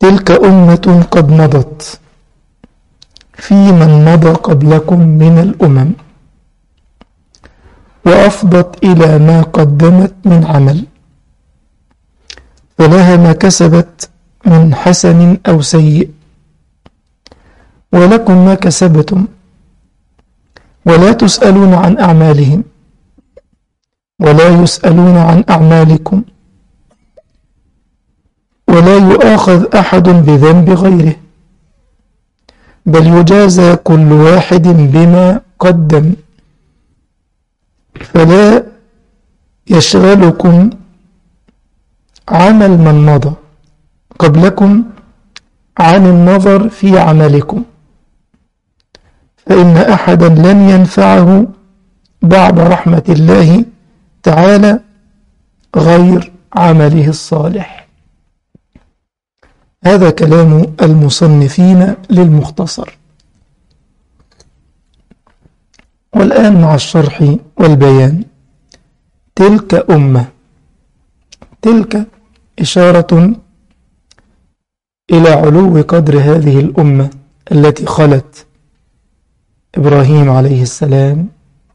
تلك أمة قد مضت في من مضى قبلكم من الأمم وأفضت إلى ما قدمت من عمل فلها ما كسبت من حسن أو سيء ولكم ما كسبتم ولا تسألون عن أعمالهم ولا يسألون عن أعمالكم ولا يؤاخذ أحد بذنب غيره بل يجازى كل واحد بما قدم فلا يشغلكم عمل من مضى قبلكم عن النظر في عملكم فإن أحدا لن ينفعه بعد رحمة الله تعالى غير عمله الصالح هذا كلام المصنفين للمختصر والآن مع الشرح والبيان تلك أمة تلك إشارة إلى علو قدر هذه الأمة التي خلت إبراهيم عليه السلام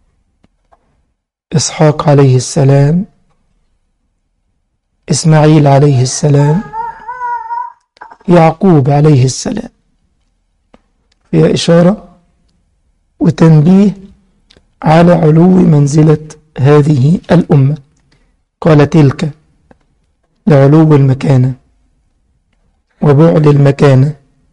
إسحاق عليه السلام إسماعيل عليه السلام يعقوب عليه السلام فيها إشارة وتنبيه على علو منزلة هذه الأمة قال تلك لعلو المكانة وبعد المكانة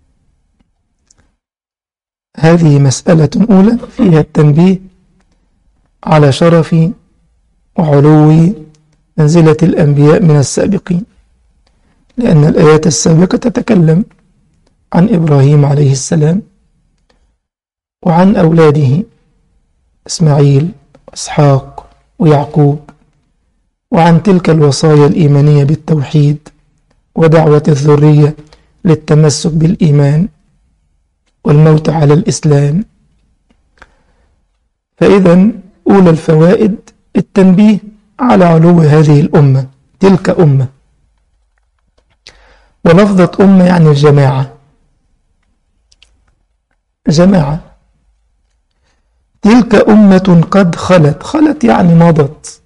هذه مسألة أولى فيها التنبيه على شرف وعلو منزلة الأنبياء من السابقين لأن الآيات السابقة تتكلم عن إبراهيم عليه السلام وعن أولاده إسماعيل وإسحاق ويعقوب وعن تلك الوصايا الإيمانية بالتوحيد ودعوة الذرية للتمسك بالإيمان والموت على الإسلام فإذا أولى الفوائد التنبيه على علو هذه الأمة تلك أمة ولفظة أمة يعني الجماعة جماعة تلك أمة قد خلت خلت يعني مضت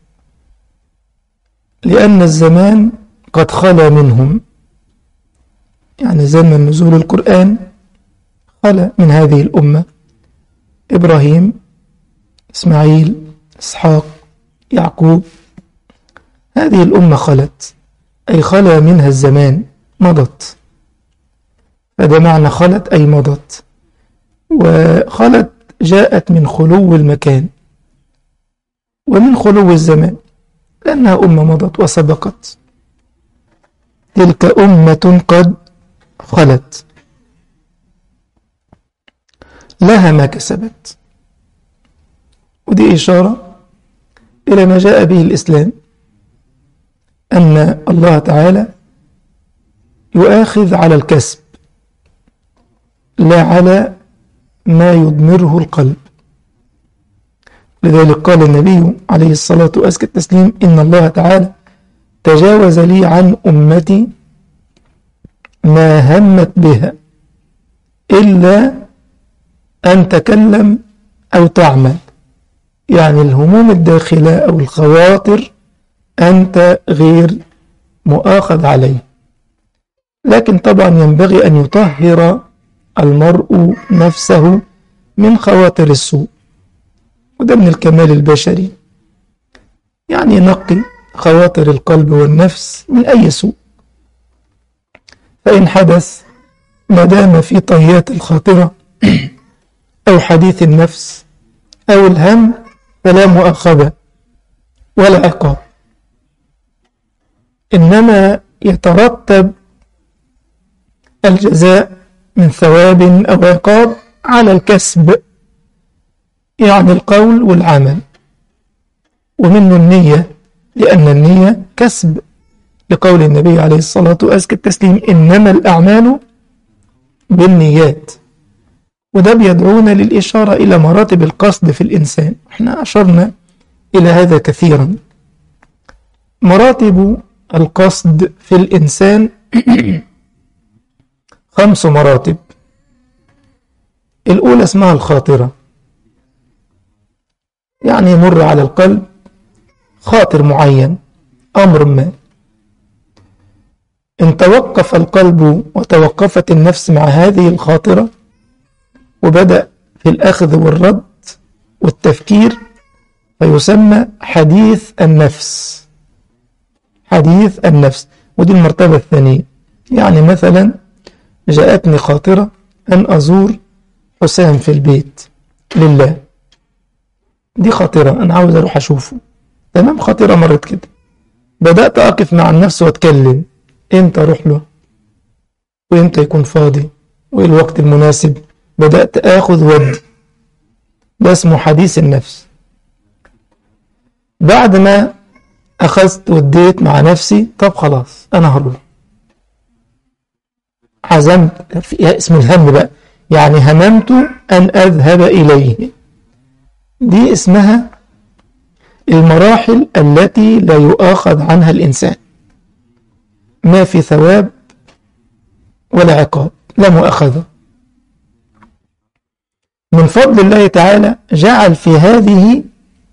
لأن الزمان قد خلا منهم يعني زمن نزول القرآن خلا من هذه الأمة إبراهيم إسماعيل إسحاق يعقوب هذه الأمة خلت أي خلا منها الزمان مضت فده معنى خلت أي مضت وخلت جاءت من خلو المكان ومن خلو الزمان لأنها أمة مضت وسبقت تلك أمة قد خلت لها ما كسبت ودي إشارة إلى ما جاء به الإسلام أن الله تعالى يؤاخذ على الكسب لا على ما يضمره القلب لذلك قال النبي عليه الصلاة وأزكى التسليم إن الله تعالى تجاوز لي عن أمتي ما همت بها إلا أن تكلم أو تعمل يعني الهموم الداخلة أو الخواطر أنت غير مؤاخذ عليه لكن طبعا ينبغي أن يطهر المرء نفسه من خواطر السوء وده من الكمال البشري يعني ينقي خواطر القلب والنفس من أي سوء فإن حدث ما دام في طيات الخاطرة أو حديث النفس أو الهم فلا مؤاخذة ولا عقاب إنما يترتب الجزاء من ثواب أو عقاب على الكسب يعني القول والعمل ومنه النية لأن النية كسب لقول النبي عليه الصلاة وأزكى التسليم إنما الأعمال بالنيات وده بيدعونا للإشارة إلى مراتب القصد في الإنسان احنا أشرنا إلى هذا كثيرا مراتب القصد في الإنسان خمس مراتب الأولى اسمها الخاطرة يعني يمر على القلب خاطر معين أمر ما إن توقف القلب وتوقفت النفس مع هذه الخاطرة وبدأ في الأخذ والرد والتفكير فيسمى حديث النفس حديث النفس ودي المرتبة الثانية يعني مثلا جاءتني خاطرة أن أزور حسام في البيت لله دي خاطرة أنا عاوز أروح أشوفه تمام خاطرة مرت كده بدأت أقف مع النفس وأتكلم إمتى أروح له وإمتى يكون فاضي وإيه الوقت المناسب بدأت آخذ ودي ده اسمه حديث النفس بعد ما أخذت وديت مع نفسي طب خلاص أنا هروح عزمت في اسم الهم بقى يعني هممت أن أذهب إليه دي اسمها المراحل التي لا يؤاخذ عنها الإنسان ما في ثواب ولا عقاب لا مؤاخذة من فضل الله تعالى جعل في هذه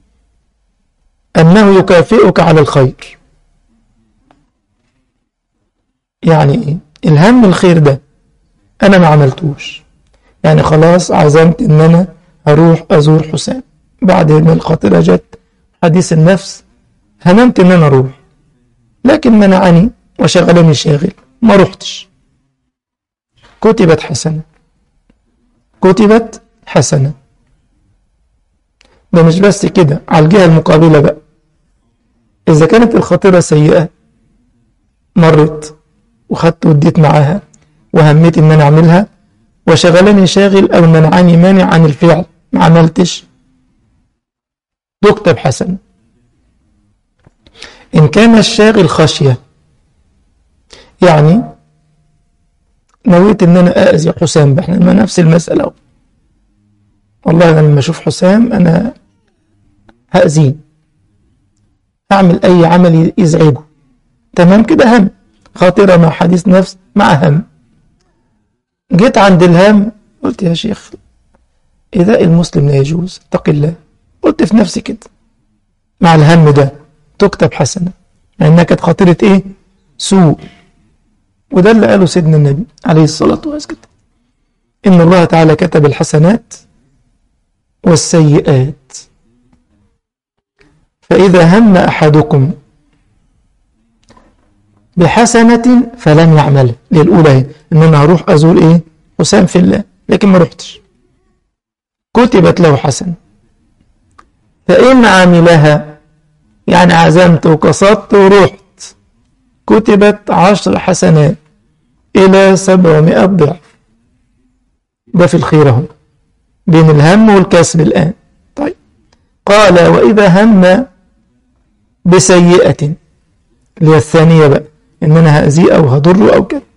أنه يكافئك على الخير يعني إيه؟ الهم الخير ده أنا ما عملتوش يعني خلاص عزمت إن أنا هروح أزور حسام بعد ما الخاطرة جت حديث النفس هممت إن أنا أروح لكن منعني وشغلني شاغل ما رحتش كتبت حسنة كتبت حسنة ده مش بس كده على الجهة المقابلة بقى إذا كانت الخاطرة سيئة مرت وخدت وديت معاها وهميت إن أنا أعملها وشغلني شاغل أو منعني مانع عن الفعل ما عملتش تكتب حسن إن كان الشاغل خشية يعني نويت إن أنا أأذي حسام بقى إحنا نفس المسألة والله أنا لما أشوف حسام أنا هأذيه أعمل أي عمل يزعجه تمام كده هم خاطرة مع حديث نفس مع هم جيت عند الهم قلت يا شيخ إذا المسلم لا يجوز اتق الله قلت في نفسي كده مع الهم ده تكتب حسنة لأنها كانت خاطرة إيه سوء وده اللي قاله سيدنا النبي عليه الصلاة والسلام إن الله تعالى كتب الحسنات والسيئات فإذا هم أحدكم بحسنة فلم يعمل للأولى هي إن أنا هروح أزور إيه حسام في الله لكن ما رحتش كتبت له حسنة فإن عملها يعني عزمت وقصدت ورحت كتبت عشر حسنات إلى سبعمائة ضعف ده في الخير اهو بين الهم والكسب الآن طيب قال وإذا هم بسيئة اللي هي الثانية بقى إن أنا هأذيه أو هضره أو كده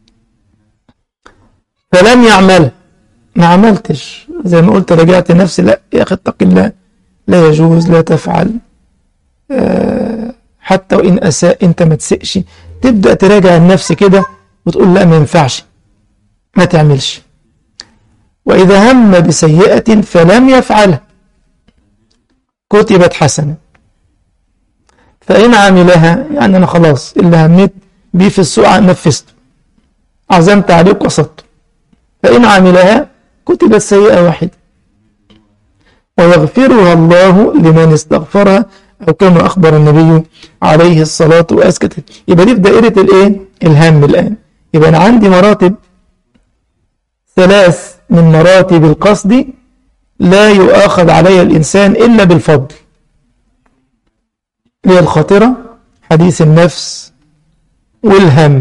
فلم يعمل ما عملتش زي ما قلت رجعت نفسي لا يا أخي اتق الله لا يجوز لا تفعل أه حتى وإن أساء أنت ما تسئش تبدأ تراجع النفس كده وتقول لا ما ينفعش ما تعملش وإذا هم بسيئة فلم يفعلها كتبت حسنة فإن عملها يعني أنا خلاص اللي هميت بيه في السوء نفذته عزمت عليه وقصدته فإن عملها كتبت سيئة واحدة ويغفرها الله لمن استغفرها أو كما أخبر النبي عليه الصلاة والسلام يبقى دي في دائرة الإيه؟ الهم الآن يبقى أنا عندي مراتب ثلاث من مراتب القصد لا يؤاخذ علي الإنسان إلا بالفضل هي الخاطرة حديث النفس والهم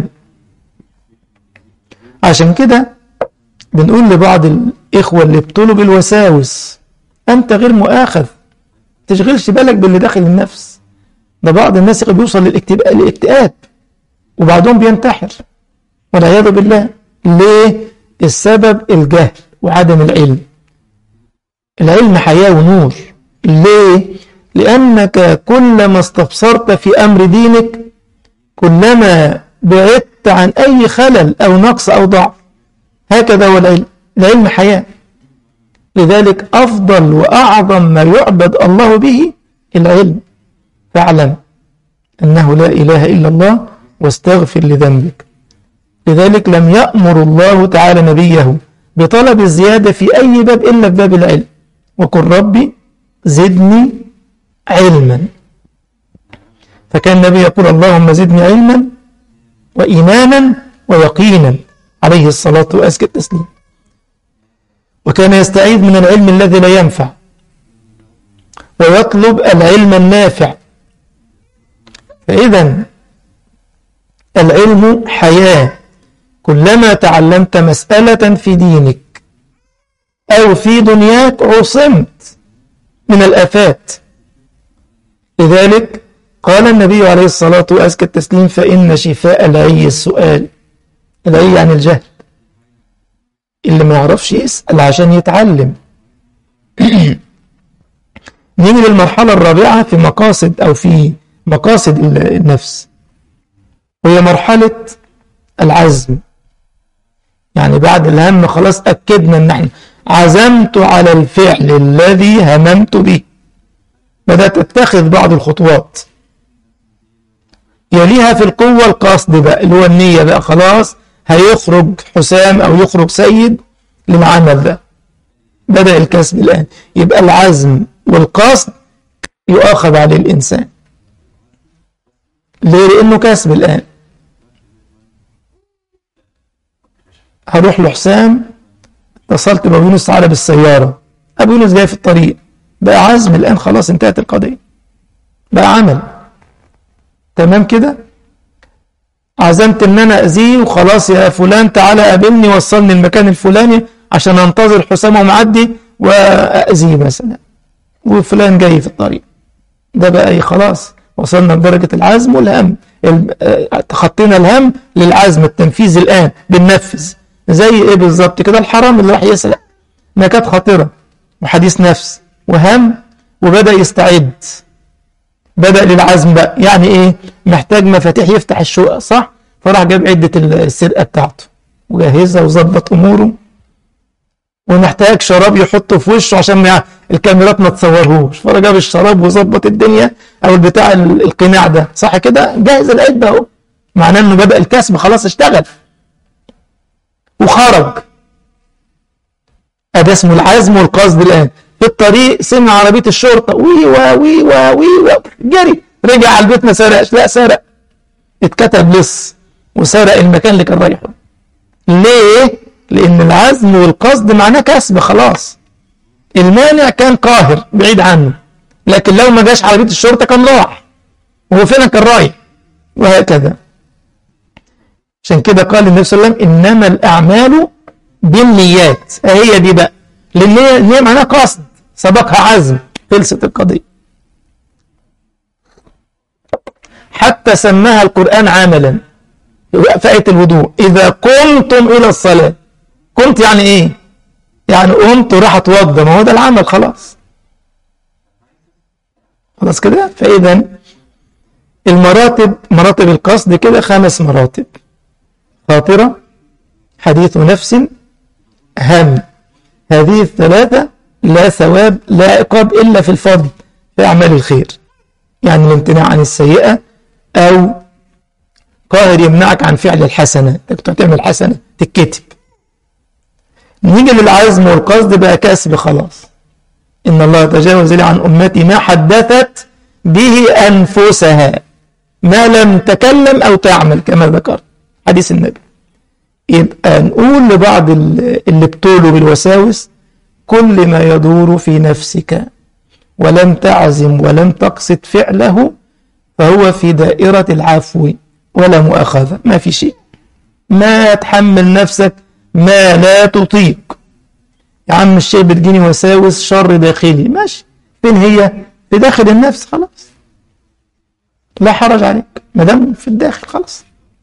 عشان كده بنقول لبعض الإخوة اللي ابتلوا بالوساوس أنت غير مؤاخذ تشغلش بالك باللي داخل النفس ده بعض الناس بيوصل للاكتئاب وبعضهم بينتحر والعياذ بالله ليه السبب الجهل وعدم العلم العلم حياة ونور ليه لأنك كلما استبصرت في أمر دينك كلما بعدت عن أي خلل أو نقص أو ضعف هكذا هو العلم العلم حياة لذلك أفضل وأعظم ما يعبد الله به العلم فاعلم أنه لا إله إلا الله واستغفر لذنبك لذلك لم يأمر الله تعالى نبيه بطلب الزيادة في أي باب إلا في باب العلم وقل ربي زدني علما فكان النبي يقول اللهم زدني علما وإيمانا ويقينا عليه الصلاة وأزكى التسليم وكان يستعيذ من العلم الذي لا ينفع ويطلب العلم النافع فإذا العلم حياة كلما تعلمت مسألة في دينك أو في دنياك عصمت من الآفات لذلك قال النبي عليه الصلاة وأزكى التسليم فإن شفاء العي السؤال العي عن الجهل اللي ما يعرفش يسأل عشان يتعلم نيجي للمرحلة الرابعة في مقاصد أو في مقاصد النفس وهي مرحلة العزم يعني بعد الهم خلاص أكدنا أن احنا عزمت على الفعل الذي هممت به بدأت أتخذ بعض الخطوات يليها في القوة القصد بقى اللي هو النية بقى خلاص هيخرج حسام أو يخرج سيد للعمل ده بدأ الكسب الآن يبقى العزم والقصد يؤاخذ عليه الإنسان ليه؟ لأنه كسب الآن هروح لحسام اتصلت بأبو يونس تعالى بالسيارة أبو يونس جاي في الطريق بقى عزم الآن خلاص انتهت القضية بقى عمل تمام كده عزمت ان انا اذيه وخلاص يا فلان تعالى قابلني وصلني المكان الفلاني عشان انتظر حسام ومعدي واذيه مثلا وفلان جاي في الطريق ده بقى ايه خلاص وصلنا لدرجة العزم والهم تخطينا الهم للعزم التنفيذ الآن بننفذ زي ايه بالظبط كده الحرام اللي راح يسرق نكات خطيرة وحديث نفس وهم وبدأ يستعد بدأ للعزم بقى يعني ايه محتاج مفاتيح يفتح الشقق صح فراح جاب عدة السرقة بتاعته وجهزها وظبط اموره ومحتاج شراب يحطه في وشه عشان ما الكاميرات ما تصورهوش فراح جاب الشراب وظبط الدنيا او البتاع القناع ده صح كده جهز العدة اهو معناه انه بدأ الكسب خلاص اشتغل وخرج ادي اسمه العزم والقصد الان في الطريق سمع عربية الشرطة وي وا وي وا وي وا جري رجع على البيت ما سرقش لا سرق اتكتب لص وسرق المكان اللي كان رايحه ليه؟ لأن العزم والقصد معناه كسب خلاص المانع كان قاهر بعيد عنه لكن لو ما جاش عربية الشرطة كان راح وهو فعلا كان رايح وهكذا عشان كده قال النبي صلى الله عليه وسلم إنما الأعمال بالنيات هي دي بقى لأن هي معناها قصد سبقها عزم خلصت القضية حتى سماها القرآن عملا في آية الوضوء إذا قمتم إلى الصلاة قمت يعني إيه؟ يعني قمت وراح أتوضى ما هو ده العمل خلاص خلاص كده فإذا المراتب مراتب القصد كده خمس مراتب خاطرة حديث نفس هم هذه الثلاثة لا ثواب لا عقاب إلا في الفضل في أعمال الخير يعني الامتناع عن السيئة أو قاهر يمنعك عن فعل الحسنة انك تعمل حسنة تتكتب نيجي للعزم والقصد بقى كسب خلاص إن الله تجاوز لي عن أمتي ما حدثت به أنفسها ما لم تكلم أو تعمل كما ذكرت حديث النبي يبقى نقول لبعض اللي ابتولوا بالوساوس كل ما يدور في نفسك ولم تعزم ولم تقصد فعله فهو في دائرة العفو ولا مؤاخذة ما في شيء ما تحمل نفسك ما لا تطيق يا عم الشيء بتجيني وساوس شر داخلي ماشي فين هي في داخل النفس خلاص لا حرج عليك ما دام في الداخل خلاص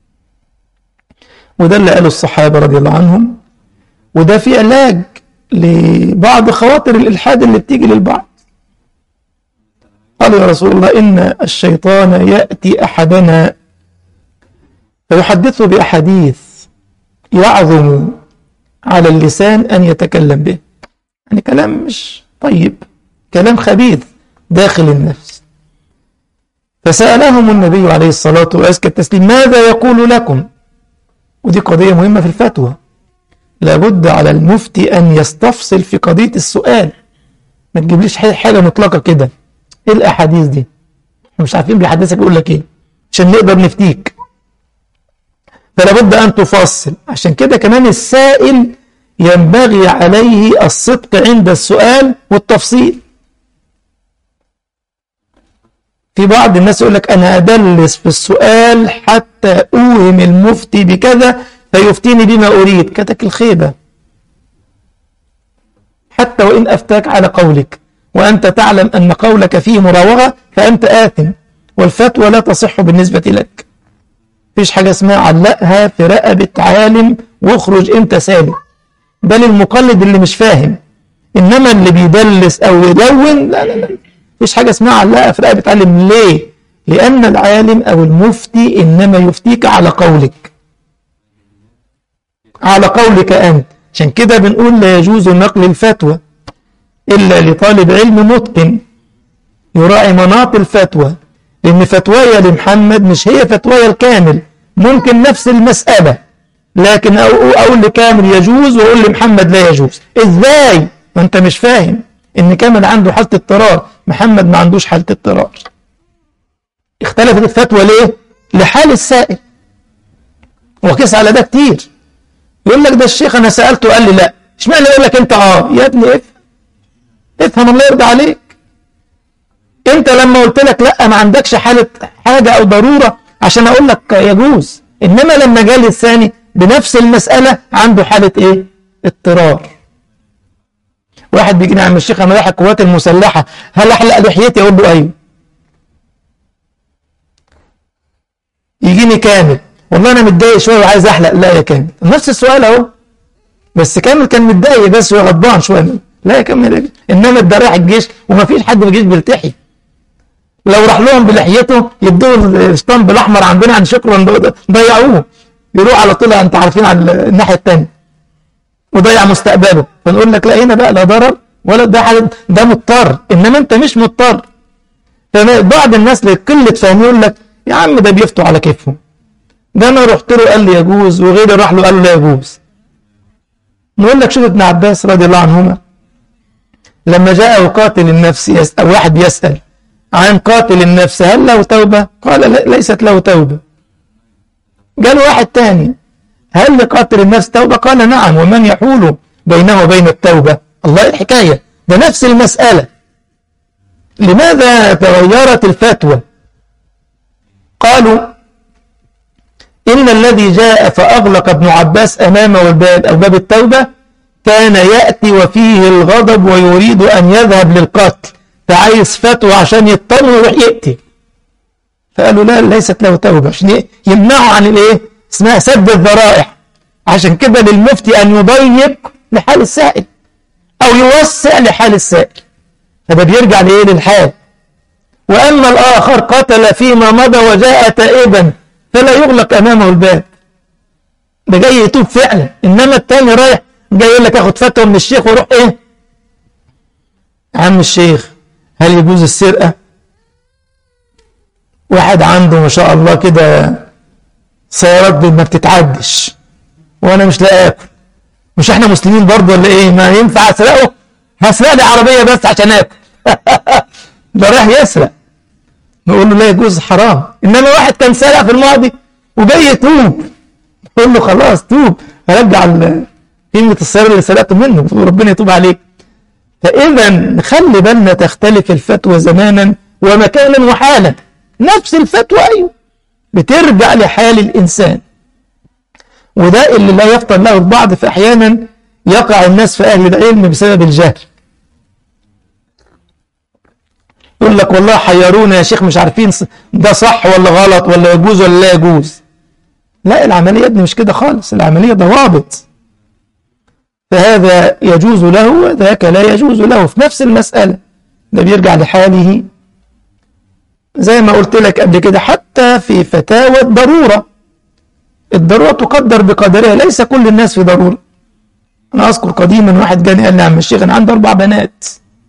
وده اللي قاله الصحابة رضي الله عنهم وده في علاج لبعض خواطر الإلحاد اللي بتيجي للبعض قال يا رسول الله إن الشيطان يأتي أحدنا فيحدثه بأحاديث يعظم على اللسان أن يتكلم به يعني كلام مش طيب كلام خبيث داخل النفس فسألهم النبي عليه الصلاة وأزكى التسليم ماذا يقول لكم ودي قضية مهمة في الفتوى لابد على المفتي أن يستفصل في قضية السؤال ما تجيبليش حاجة مطلقة كده إيه الأحاديث دي مش عارفين بيحدثك يقول لك إيه عشان نقدر نفتيك فلا بد أن تفصل عشان كده كمان السائل ينبغي عليه الصدق عند السؤال والتفصيل في بعض الناس يقول لك أنا أدلس في السؤال حتى أوهم المفتي بكذا فيفتيني بما أريد كتك الخيبة حتى وإن أفتاك على قولك وأنت تعلم أن قولك فيه مراوغة فأنت آثم والفتوى لا تصح بالنسبة لك فيش حاجة اسمها علقها في رقبة عالم واخرج انت سالم ده للمقلد اللي مش فاهم انما اللي بيدلس او يدون لا لا لا فيش حاجة اسمها علقها في رقبة عالم ليه لان العالم او المفتي انما يفتيك على قولك على قولك انت عشان كده بنقول لا يجوز نقل الفتوى الا لطالب علم متقن يراعي مناط الفتوى لأن فتوايا لمحمد مش هي فتوايا الكامل ممكن نفس المسألة لكن أقول لكامل يجوز وأقول لمحمد لا يجوز إزاي؟ ما أنت مش فاهم إن كامل عنده حالة اضطرار محمد ما عندوش حالة اضطرار اختلفت الفتوى ليه؟ لحال السائل وقيس على ده كتير يقول لك ده الشيخ أنا سألته قال لي لا اشمعنى يقول لك أنت آه يا ابني افهم افهم الله يرضى عليك انت لما قلت لك لا ما عندكش حالة حاجة او ضرورة عشان اقول لك يجوز انما لما جالي الثاني بنفس المسألة عنده حالة ايه اضطرار واحد بيجي عم الشيخ انا رايح القوات المسلحة هل احلق لحيتي اقول له ايوه يجيني كامل والله انا متضايق شويه وعايز احلق لا يا كامل نفس السؤال اهو بس كامل كان متضايق بس وغضبان شويه لا يا كامل انما ده رايح الجيش وما فيش حد في الجيش بيلتحي لو راح لهم بلحيته يدوا الاسطمب الاحمر عندنا عن شكرا ضيعوه يروح على طول انت عارفين على الناحيه الثانيه وضيع مستقبله فنقول لك لا هنا بقى لا ضرر ولا ده حاجة ده مضطر انما انت مش مضطر فبعض الناس لقله فهم يقول لك يا عم ده بيفتوا على كيفهم ده انا رحت له قال لي يجوز وغيري راح له قال له لا يجوز نقول لك شوف ابن عباس رضي الله عنهما لما جاء قاتل النفس يسأل واحد يسأل عن قاتل النفس هل له توبة قال ليست له توبة قال واحد تاني هل لقاتل النفس توبة قال نعم ومن يحول بينه وبين التوبة الله الحكاية ده نفس المسألة لماذا تغيرت الفتوى قالوا إن الذي جاء فأغلق ابن عباس أمامه الباب أو باب التوبة كان يأتي وفيه الغضب ويريد أن يذهب للقتل فعايز فتوى عشان يضطر ويروح يقتل فقالوا لا ليست له توبة عشان يمنعوا عن الايه اسمها سد الذرائع عشان كده للمفتي أن يضيق لحال السائل أو يوسع لحال السائل فده بيرجع لإيه للحال وأما الآخر قتل فيما مضى وجاء تائبا فلا يغلق أمامه الباب ده جاي يتوب فعلا إنما التاني رايح جاي يقول لك اخد فتوى من الشيخ واروح ايه عم الشيخ هل يجوز السرقة واحد عنده ما شاء الله كده سيارات ما بتتعدش وانا مش لاقي اكل مش احنا مسلمين برضه ولا ايه ما ينفع اسرقه هسرق لي عربيه بس عشان اكل ده رايح يسرق نقول له لا يجوز حرام انما واحد كان سرق في الماضي وجاي يتوب نقول له خلاص توب رجع قيمه السياره اللي سرقته منه ربنا يتوب عليك فاذا نخلي بالنا تختلف الفتوى زمانا ومكانا وحالا نفس الفتوى ايوه بترجع لحال الانسان وده اللي لا يفطن له البعض فاحيانا يقع الناس في اهل العلم بسبب الجهل يقول لك والله حيرونا يا شيخ مش عارفين ده صح ولا غلط ولا يجوز ولا لا يجوز لا العملية دي مش كده خالص العملية ضوابط فهذا يجوز له وذاك لا يجوز له في نفس المسألة ده بيرجع لحاله زي ما قلت لك قبل كده حتى في فتاوى الضرورة الضرورة تقدر بقدرها ليس كل الناس في ضرورة أنا أذكر قديما واحد جاني قال لي يا عم الشيخ أنا عندي أربع بنات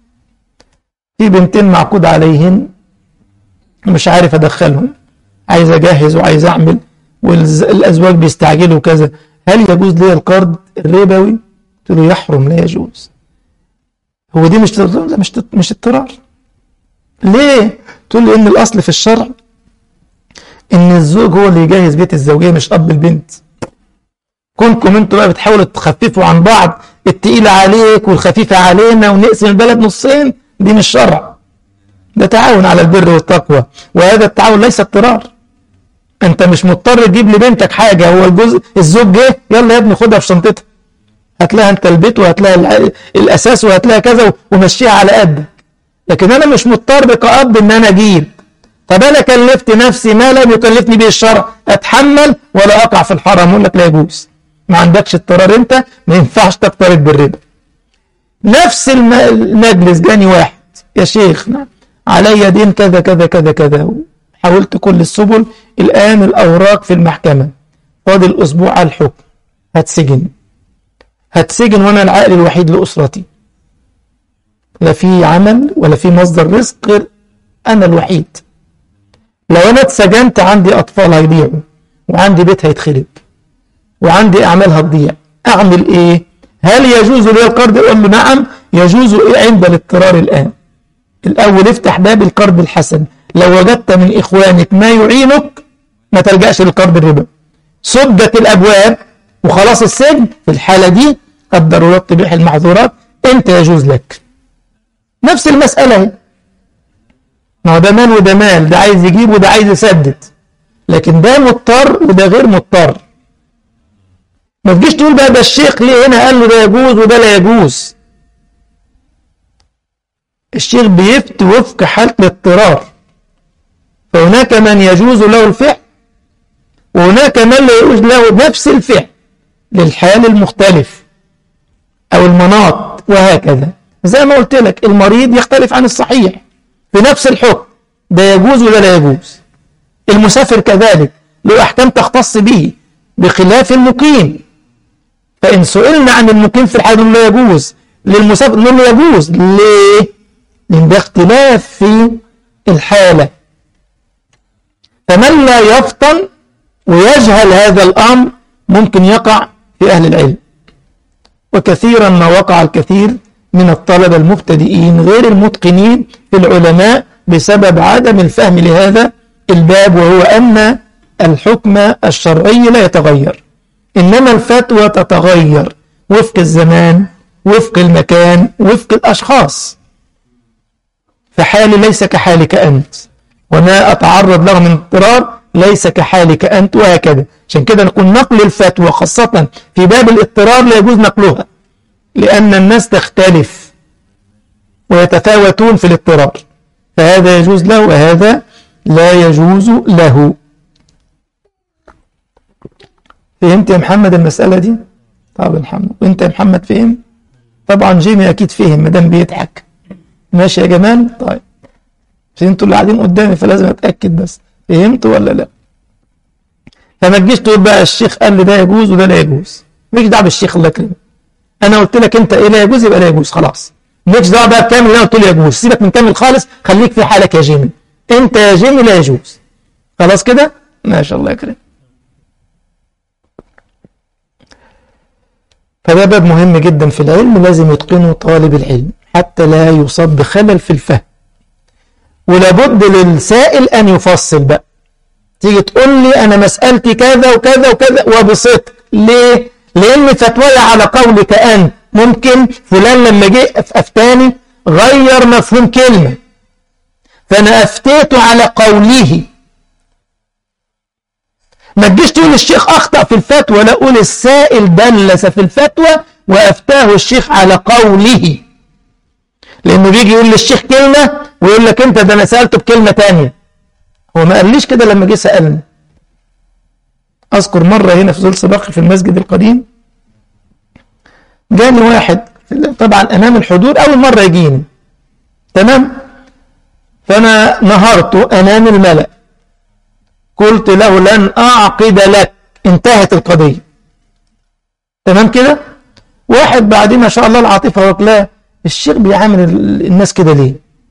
في بنتين معقود عليهن مش عارف أدخلهم عايز أجهز وعايز أعمل والأزواج بيستعجلوا كذا هل يجوز لي القرض الربوي؟ قلت له يحرم لا يجوز هو دي مش لا مش مش اضطرار ليه؟ تقول لي ان الاصل في الشرع ان الزوج هو اللي يجهز بيت الزوجيه مش اب البنت كونكم انتوا بقى بتحاولوا تخففوا عن بعض التقيله عليك والخفيفه علينا ونقسم البلد نصين دي مش شرع ده تعاون على البر والتقوى وهذا التعاون ليس اضطرار انت مش مضطر تجيب لبنتك حاجه هو الجزء الزوج جه يلا يا ابني خدها في شنطتها هات لها انت البيت وهات لها الاساس وهات لها كذا ومشيها على قدك لكن انا مش مضطر كأب ان انا اجيب طب انا كلفت نفسي ما لم يكلفني به الشرع اتحمل ولا اقع في الحرام اقول لك لا يجوز ما عندكش اضطرار انت ما ينفعش تقترض بالربا نفس المجلس جاني واحد يا شيخ علي دين كذا كذا كذا كذا حاولت كل السبل الان الاوراق في المحكمه فاضل اسبوع على الحكم هتسجن هتسجن وانا العائل الوحيد لاسرتي لا في عمل ولا في مصدر رزق غير انا الوحيد لو انا اتسجنت عندي اطفال هيضيعوا وعندي بيت هيتخرب وعندي اعمال هتضيع اعمل ايه هل يجوز لي القرض اقول له نعم يجوز إيه عند الاضطرار الان الاول افتح باب القرض الحسن لو وجدت من اخوانك ما يعينك ما تلجاش للقرض الربا سدت الابواب وخلاص السجن في الحاله دي الضرورات تبيح المعذورات انت يجوز لك نفس المسألة اهي ما هو ده مال وده مال ده عايز يجيب وده عايز يسدد لكن ده مضطر وده غير مضطر ما تجيش تقول بقى ده الشيخ ليه هنا قال له ده يجوز وده لا يجوز الشيخ بيفتي وفق حالة الاضطرار فهناك من يجوز له الفعل وهناك من لا يجوز له نفس الفعل للحال المختلف أو المناط وهكذا زي ما قلت لك المريض يختلف عن الصحيح في نفس الحكم ده يجوز وده لا يجوز المسافر كذلك له أحكام تختص به بخلاف المقيم فإن سئلنا عن المقيم في الحال لا يجوز للمسافر نقول له يجوز ليه؟ لأن ده اختلاف في الحالة فمن لا يفطن ويجهل هذا الأمر ممكن يقع في أهل العلم وكثيرا ما وقع الكثير من الطلبة المبتدئين غير المتقنين في العلماء بسبب عدم الفهم لهذا الباب وهو أن الحكم الشرعي لا يتغير إنما الفتوى تتغير وفق الزمان وفق المكان وفق الأشخاص فحالي ليس كحالك أنت وما أتعرض له من اضطرار ليس كحالك أنت وهكذا عشان كده نقول نقل الفتوى خاصة في باب الاضطرار لا يجوز نقلها لأن الناس تختلف ويتفاوتون في الاضطرار فهذا يجوز له وهذا لا يجوز له فهمت يا محمد المسألة دي؟ طب محمد وانت يا محمد فهم؟ طبعا جيمي أكيد فهم مدام بيضحك ماشي يا جمال؟ طيب انتوا اللي قاعدين قدامي فلازم أتأكد بس فهمت ولا لا؟ فما تجيش تقول بقى الشيخ قال لي ده يجوز وده لا يجوز مش دعوه بالشيخ الله يكرمك انا قلت لك انت ايه لا يجوز يبقى لا يجوز خلاص مالكش دعوه بقى بكامل اللي انا قلت له يجوز سيبك من كامل خالص خليك في حالك يا جيمي انت يا جيمي لا يجوز خلاص كده ما شاء الله يكرم فده باب مهم جدا في العلم لازم يتقنه طالب العلم حتى لا يصاب بخلل في الفهم ولابد للسائل ان يفصل بقى تيجي تقول لي انا مسألتي كذا وكذا وكذا وبصدق ليه لان فتواي على قولك انت ممكن فلان لما جه افتاني غير مفهوم كلمة فانا افتيته على قوله ما تجيش تقول الشيخ اخطأ في الفتوى لا قول السائل دلس في الفتوى وافتاه الشيخ على قوله لانه بيجي يقول للشيخ كلمة ويقول لك انت ده انا سألته بكلمة تانية هو ما قاليش كده لما جه سألني أذكر مرة هنا في زول سباقي في المسجد القديم جاني واحد طبعا أمام الحضور أول مرة يجيني تمام فأنا نهرته أمام الملأ قلت له لن أعقد لك انتهت القضية تمام كده واحد بعدين ما شاء الله العاطفة واكلاه الشيخ بيعامل ال- الناس كده ليه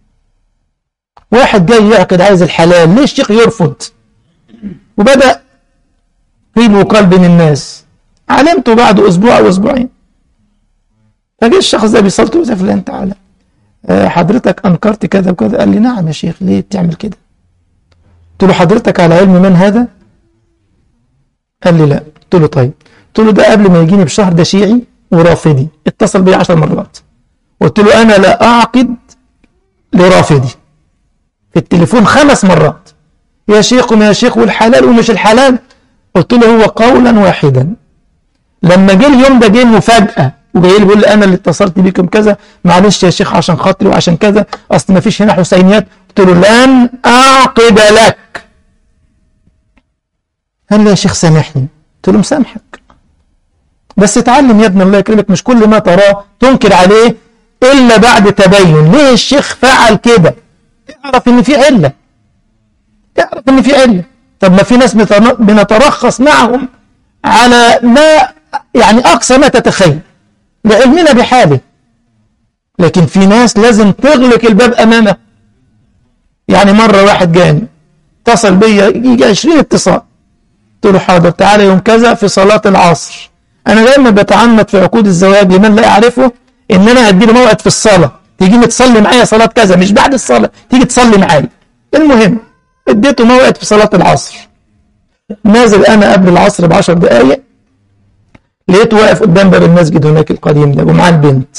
واحد جاي يعقد عايز الحلال ليه الشيخ يرفض وبدأ قيل وقال بين الناس علمته بعد أسبوع أو أسبوعين فجاء الشخص ده بيصلت له فلان تعالى آه، حضرتك أنكرت كذا وكذا قال لي نعم يا شيخ ليه بتعمل كده قلت له حضرتك على علم من هذا قال لي لا قلت له طيب قلت له ده قبل ما يجيني بشهر ده شيعي ورافضي اتصل بي عشر مرات قلت له أنا لا أعقد لرافضي في التليفون خمس مرات يا شيخ وما يا شيخ والحلال ومش الحلال قلت له هو قولا واحدا لما جه اليوم ده جه مفاجأة وجاي لي بيقول لي انا اللي اتصلت بيكم كذا معلش يا شيخ عشان خاطري وعشان كذا اصل ما فيش هنا حسينيات قلت له لن اعقد لك قال لي يا شيخ سامحني قلت له مسامحك بس اتعلم يا ابن الله يكرمك مش كل ما تراه تنكر عليه الا بعد تبين ليه الشيخ فعل كده اعرف ان في عله اعرف ان في عله طب ما في ناس بتن- بنترخص معهم على ما يعني اقصى ما تتخيل لعلمنا بحاله لكن في ناس لازم تغلق الباب امامه يعني مره واحد جاني اتصل بيا يجي 20 اتصال قلت له حاضر تعالى يوم كذا في صلاه العصر انا دايما بتعمد في عقود الزواج لمن لا يعرفه ان انا ادي له موعد في الصلاه تيجي تصلي معايا صلاه كذا مش بعد الصلاه تيجي تصلي معايا المهم اديته موعد في صلاه العصر نازل انا قبل العصر بعشر دقائق لقيته واقف قدام باب المسجد هناك القديم ده ومعاه البنت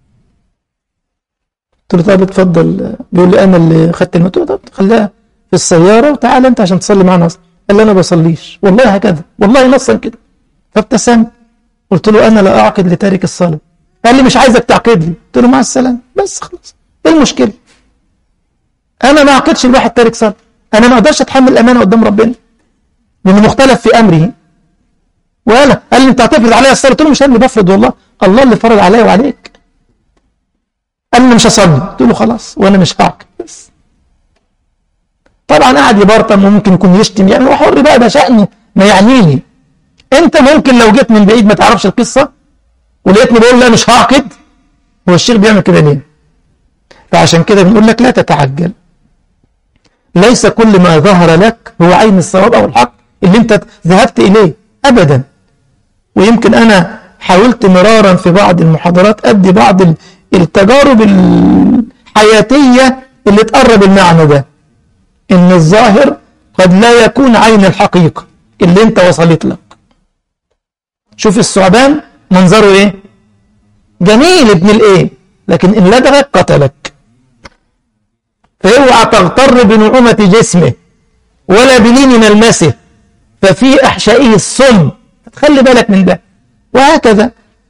قلت له طب اتفضل بيقول لي انا اللي خدت الموت قلت له طب خليها في السياره وتعالى انت عشان تصلي معانا اصلا قال لي انا ما بصليش والله هكذا والله نصا كده فابتسمت قلت له انا لا اعقد لتارك الصلاه قال لي مش عايزك تعقد لي قلت له مع السلامه بس خلاص ايه المشكله انا ما اعقدش لواحد تارك صلاه انا ما اقدرش اتحمل الامانه قدام ربنا لانه مختلف في امره ولا قال لي انت هتفرض عليا الصلاه قلت له مش انا اللي بفرض والله الله اللي فرض عليا وعليك قال لي مش هصلي قلت له خلاص وانا مش هعقد بس طبعا قعد يبرطم وممكن يكون يشتم يعني هو حر بقى ده شأنه ما يعنيني انت ممكن لو جيت من بعيد ما تعرفش القصه ولقيتني بقول لا مش هعقد هو الشيخ بيعمل كده ليه فعشان كده بنقول لك لا تتعجل ليس كل ما ظهر لك هو عين الصواب او الحق اللي انت ذهبت اليه ابدا ويمكن انا حاولت مرارا في بعض المحاضرات ادي بعض ال- التجارب الحياتيه اللي تقرب المعنى ده ان الظاهر قد لا يكون عين الحقيقه اللي انت وصلت لك شوف الثعبان منظره ايه جميل ابن الايه لكن ان لدغك قتلك فاوعى تغتر بنعومة جسمه ولا بلين ملمسه ففي احشائه السم خلي بالك من ده وهكذا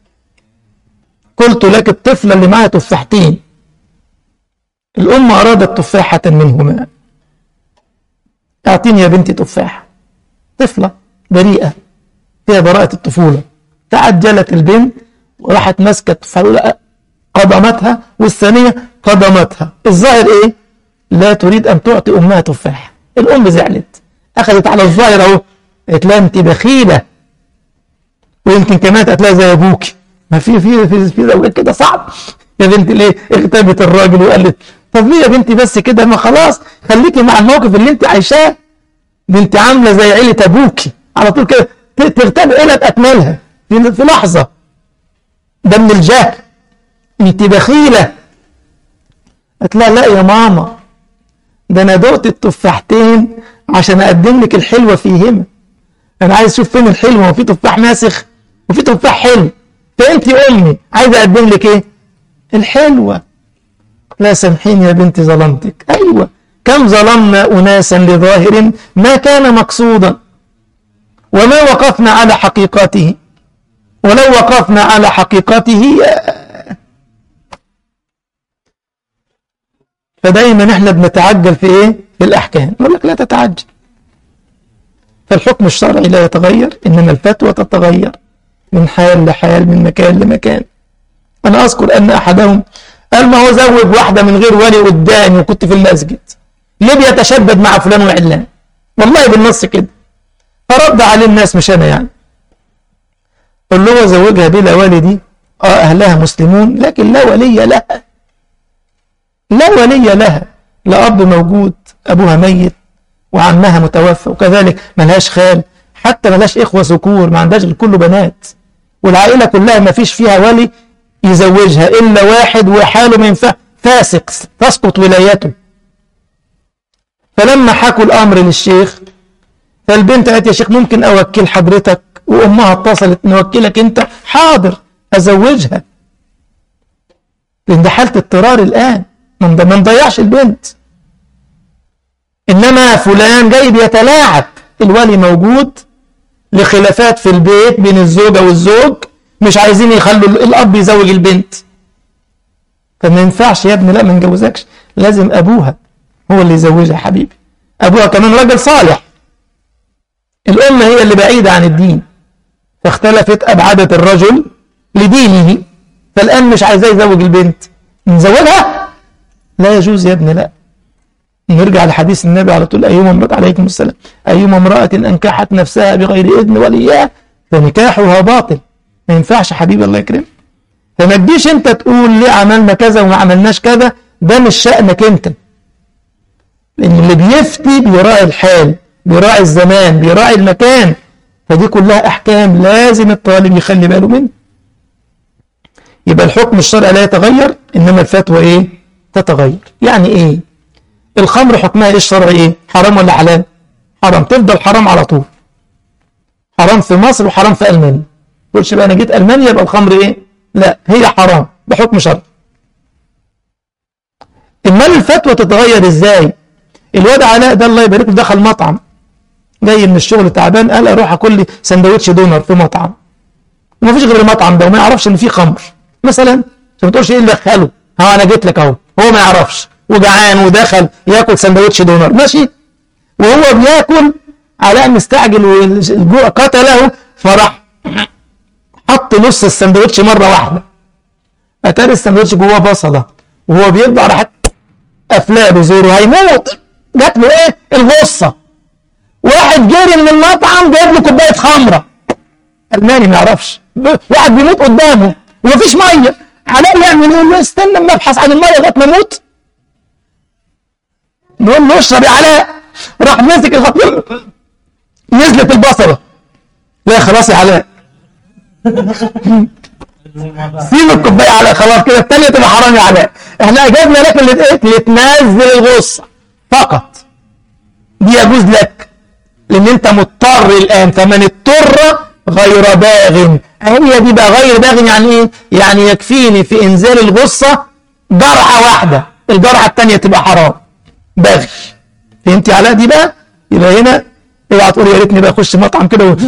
قلت لك الطفلة اللي معها تفاحتين الأم أرادت تفاحة منهما أعطيني يا بنتي تفاحة طفلة بريئة فيها براءة الطفولة تعجلت البنت وراحت ماسكة التفاحة الأولى قضمتها والثانية قضمتها الظاهر إيه؟ لا تريد أن تعطي أمها تفاحة الأم زعلت أخذت على الظاهر أهو قالت لها أنت بخيلة ويمكن كمان هتلاقي زي أبوك ما في في في في زوجات كده صعب يا بنتي ليه اغتابت الراجل وقالت طب ليه يا بنتي بس كده ما خلاص خليكي مع الموقف اللي انت عايشاه دي انت عامله زي عيله ابوكي على طول كده ت- ترتبي عيله باكملها في في لحظه ده من الجهل انت بخيله قالت لها لا يا ماما ده انا دقت التفاحتين عشان اقدم لك الحلوه فيهما انا عايز اشوف فين الحلوه وفي تفاح ماسخ وفي تفاح حلو فانت امي عايز اقدم لك ايه الحلوه لا سامحيني يا بنتي ظلمتك ايوه كم ظلمنا اناسا لظاهر ما كان مقصودا وما وقفنا على حقيقته ولو وقفنا على حقيقته فدايما احنا بنتعجل في ايه في الاحكام نقول لك لا تتعجل فالحكم الشرعي لا يتغير انما الفتوى تتغير من حال لحال من مكان لمكان انا اذكر ان احدهم قال ما هو زوج واحده من غير ولي قدامي وكنت في المسجد ليه بيتشبد مع فلان وعلان والله بالنص كده فرد عليه الناس مش انا يعني قال له هو زوجها بلا والدي اه اهلها مسلمون لكن لا ولي لها لا ولي لها لا اب موجود ابوها ميت وعمها متوفى وكذلك ملهاش خال حتى ملهاش اخوه ذكور ما عندهاش غير كله بنات والعائله كلها ما فيش فيها ولي يزوجها الا واحد وحاله ما ينفع فاسق تسقط ولايته فلما حكوا الامر للشيخ فالبنت قالت يا شيخ ممكن اوكل حضرتك وامها اتصلت نوكلك انت حاضر ازوجها لان ده حاله اضطرار الان ما نضيعش البنت انما فلان جاي بيتلاعب الولي موجود لخلافات في البيت بين الزوجه والزوج مش عايزين يخلوا الاب يزوج البنت فما ينفعش يا ابني لا ما نجوزكش لازم ابوها هو اللي يزوجها حبيبي ابوها كمان راجل صالح الام هي اللي بعيده عن الدين فاختلفت ابعدت الرجل لدينه فالان مش عايزاه يزوج البنت نزوجها لا يجوز يا ابني لا نرجع لحديث النبي على طول أيما امرأة عليكم السلام أيما امرأة أنكحت نفسها بغير إذن وليها فنكاحها باطل ما ينفعش حبيبي الله يكرمك فما تجيش أنت تقول ليه عملنا كذا وما عملناش كذا ده مش شأنك أنت لأن اللي بيفتي بيراعي الحال بيراعي الزمان بيراعي المكان فدي كلها أحكام لازم الطالب يخلي باله منها يبقى الحكم الشرعي لا يتغير إنما الفتوى إيه تتغير يعني إيه الخمر حكمها ايه الشرعي ايه حرام ولا حلال حرام تفضل حرام على طول حرام في مصر وحرام في المانيا تقولش بقى انا جيت المانيا يبقى الخمر ايه لا هي حرام بحكم شرعي امال الفتوى تتغير ازاي الواد علاء ده الله يبارك له دخل مطعم جاي من الشغل تعبان قال اروح اكل لي سندوتش دونر في مطعم وما فيش غير المطعم ده وما يعرفش ان فيه خمر مثلا عشان ما تقولش ايه اللي دخله ها انا جيت لك اهو هو ما يعرفش وجعان ودخل ياكل سندوتش دونر ماشي وهو بياكل علاء مستعجل والجوع قتله فراح حط نص السندوتش مره واحده اتاري السندوتش جواه بصله وهو بيطبع راحت قافلاه بزوره هيموت جات له ايه الغصه واحد جري من المطعم جايب له كوبايه خمره الماني ما يعرفش واحد بيموت قدامه ومفيش ميه علاء يعمل ايه استنى اما ابحث عن الميه لغايه ما اموت نقول له اشرب يا علاء راح مسك الخطيب نزلت البصره لا خلاص يا علاء سيب الكوبايه يا علاء خلاص كده الثانيه تبقى حرام يا علاء احنا جبنا لك اللي ايه تنزل الغصه فقط دي يجوز لك لان انت مضطر الان فمن اضطر غير باغ هي دي بقى غير باغ يعني ايه يعني يكفيني في انزال الغصه جرعه واحده الجرعه الثانيه تبقى حرام باغي فهمتي علاء دي بقى يبقى هنا اوعى تقول يا ريتني بقى اخش مطعم كده و...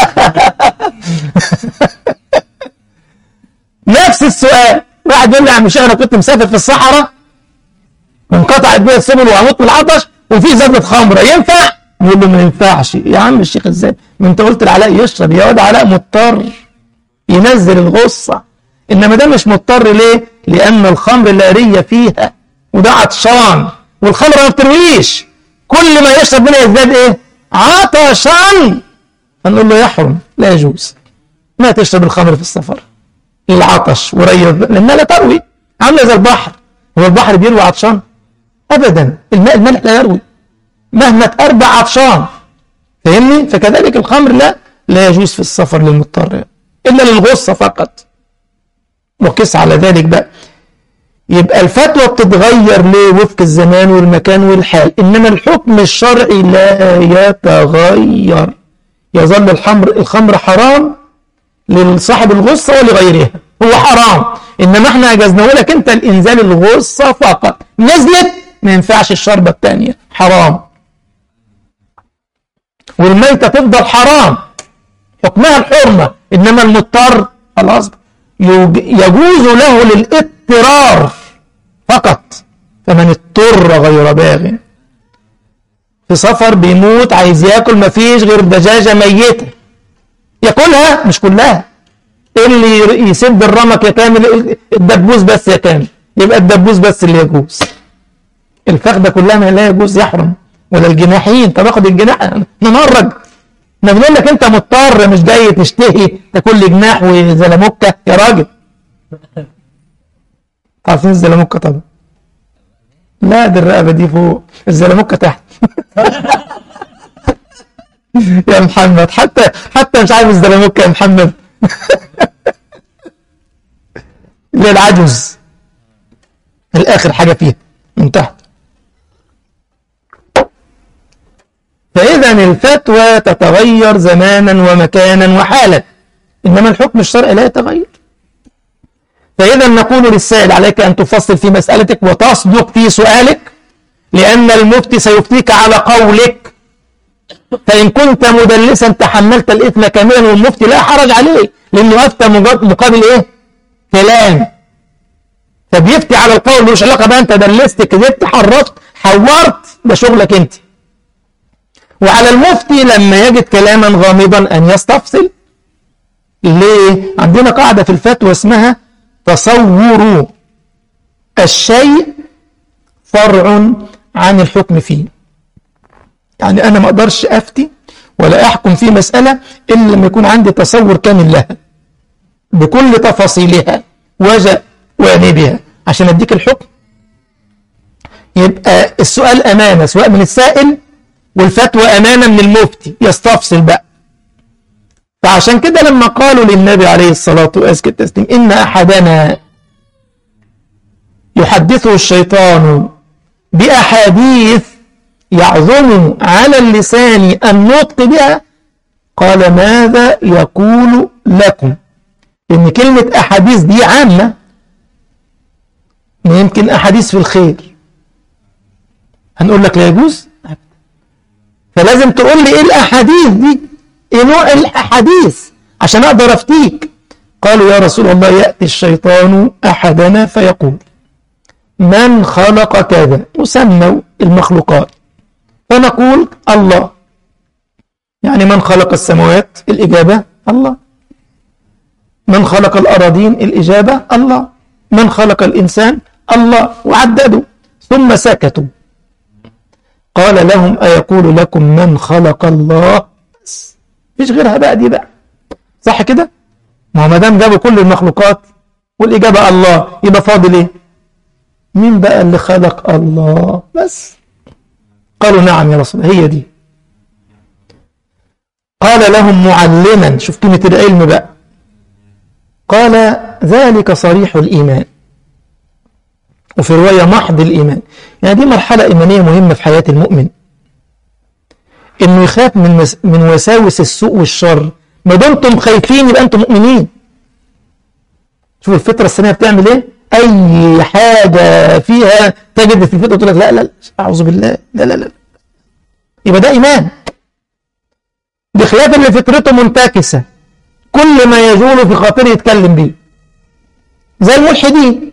نفس السؤال واحد يقول لي يا عم شيخ انا كنت مسافر في الصحراء وانقطعت بيا السبل وهموت من العطش وفي زبده خمره ينفع؟ نقول له ما ينفعش يا عم الشيخ ازاي؟ ما انت قلت لعلاء يشرب يا واد علاء مضطر ينزل الغصه انما ده مش مضطر ليه؟ لان الخمر لا ري فيها وده عطشان والخمر ما بترويش كل ما يشرب منها يزداد ايه عطشا هنقول له يحرم لا يجوز ما تشرب الخمر في السفر العطش وري لانها لا تروي عامله زي البحر هو البحر بيروي عطشان ابدا الماء الملح لا يروي مهما تربع عطشان فاهمني فكذلك الخمر لا لا يجوز في السفر للمضطر الا للغصه فقط وقس على ذلك بقى يبقى الفتوى بتتغير ليه وفق الزمان والمكان والحال إنما الحكم الشرعي لا يتغير يظل الحمر الخمر حرام لصاحب الغصة ولغيرها هو حرام إنما احنا أجزناه لك أنت الإنزال الغصة فقط نزلت ما ينفعش الشربة الثانية حرام والميتة تفضل حرام حكمها الحرمة إنما المضطر خلاص يجوز له للاضطرار فقط فمن اضطر غير باغ في سفر بيموت عايز ياكل مفيش غير دجاجة ميتة ياكلها مش كلها اللي يسد الرمك يا كامل الدبوس بس يا كامل يبقى الدبوس بس اللي يجوز الفخدة كلها ما لا يجوز يحرم ولا الجناحين طب اخد الجناح نمرج احنا بنقول لك انت مضطر مش جاي تشتهي تاكل لي جناح وزلموكه يا راجل عارفين الزلموكة طبعا لا دي الرقبة دي فوق الزلموكة تحت يا محمد حتى حتى مش عارف الزلموكة يا محمد اللي العجز الآخر حاجة فيها من تحت فإذا الفتوى تتغير زمانا ومكانا وحالا إنما الحكم الشرعي لا يتغير فإذا نقول للسائل عليك أن تفصل في مسألتك وتصدق في سؤالك لأن المفتي سيفتيك على قولك فإن كنت مدلسا تحملت الإثم كاملا والمفتي لا حرج عليه لأنه أفتى مقابل إيه؟ كلام فبيفتي على القول ملوش علاقة بقى أنت دلست كذبت حرفت حورت ده شغلك أنت وعلى المفتي لما يجد كلاما غامضا أن يستفصل ليه؟ عندنا قاعدة في الفتوى اسمها تصور الشيء فرع عن الحكم فيه يعني أنا ما أقدرش أفتي ولا أحكم في مسألة إلا لما يكون عندي تصور كامل لها بكل تفاصيلها وجوانبها عشان أديك الحكم يبقى السؤال أمانة سواء من السائل والفتوى أمانة من المفتي يستفصل بقى فعشان كده لما قالوا للنبي عليه الصلاة وأزكى التسليم إن أحدنا يحدثه الشيطان بأحاديث يعظم على اللسان النطق بها قال ماذا يقول لكم إن كلمة أحاديث دي عامة يمكن أحاديث في الخير هنقول لك لا يجوز فلازم تقول لي إيه الأحاديث دي إيه نوع الأحاديث عشان أقدر أفتيك قالوا يا رسول الله يأتي الشيطان أحدنا فيقول من خلق كذا وسموا المخلوقات فنقول الله يعني من خلق السماوات الإجابة الله من خلق الأراضين الإجابة الله من خلق الإنسان الله وعددوا ثم سكتوا قال لهم أيقول لكم من خلق الله بس مفيش غيرها بقى دي بقى صح كده ما هو ما دام جابوا كل المخلوقات والإجابة الله يبقى فاضل إيه مين بقى اللي خلق الله بس قالوا نعم يا رسول الله هي دي قال لهم معلما شوف كلمة العلم بقى قال ذلك صريح الإيمان وفي رواية محض الإيمان يعني دي مرحلة إيمانية مهمة في حياة المؤمن إنه يخاف من مس... من وساوس السوء والشر ما دمتم خايفين يبقى أنتم مؤمنين شوف الفطرة السنية بتعمل إيه أي حاجة فيها تجد في الفطرة تقول لك لا لا أعوذ بالله لا لا لا يبقى ده إيمان بخلاف اللي فطرته منتكسة كل ما يجول في خاطره يتكلم بيه زي الملحدين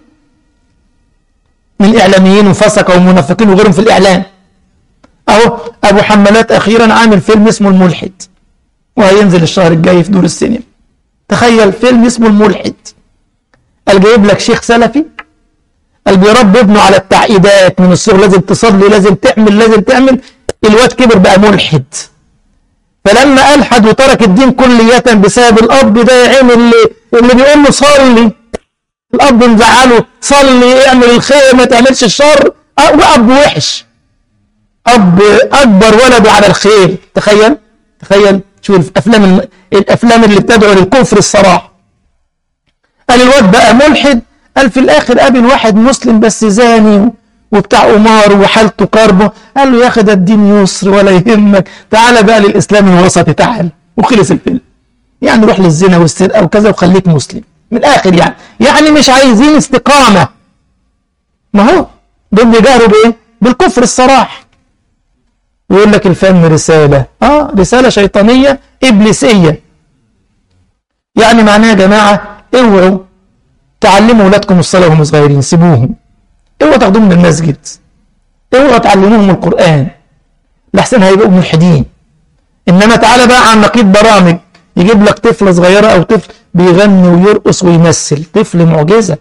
من إعلاميين وفسقة ومنافقين وغيرهم في الإعلام أهو أبو حمالات أخيرا عامل فيلم اسمه الملحد وهينزل الشهر الجاي في دور السينما تخيل فيلم اسمه الملحد قال جايب لك شيخ سلفي قال بيربي ابنه على التعقيدات من الصغر لازم تصلي لازم تعمل لازم تعمل الواد كبر بقى ملحد فلما ألحد وترك الدين كلية بسبب الأب ده يا عين اللي, اللي بيقول له صلي الأب مزعله صلي اعمل الخير ما تعملش الشر وأب وحش أب أكبر ولده على الخير تخيل تخيل شوف الأفلام الم... الأفلام اللي بتدعو للكفر الصراحة قال الواد بقى ملحد قال في الآخر قابل واحد مسلم بس زاني وبتاع قمار وحالته كربه قال له يا أخي ده الدين يسر ولا يهمك تعالى بقى للإسلام الوسطي تعال وخلص الفيلم يعني روح للزنا والسرقة وكذا وخليك مسلم من الآخر يعني يعني مش عايزين استقامة ما هو دول بيجاهروا بإيه؟ بالكفر الصراح ويقول لك الفن رسالة آه رسالة شيطانية إبليسية يعني معناها يا جماعة اوعوا تعلموا أولادكم الصلاة وهم صغيرين سيبوهم اوعوا تاخدوهم من المسجد اوعوا تعلموهم القرآن لحسن هيبقوا ملحدين إنما تعالى بقى عن نقيض برامج يجيب لك طفلة صغيرة أو طفل بيغني ويرقص ويمثل طفل معجزة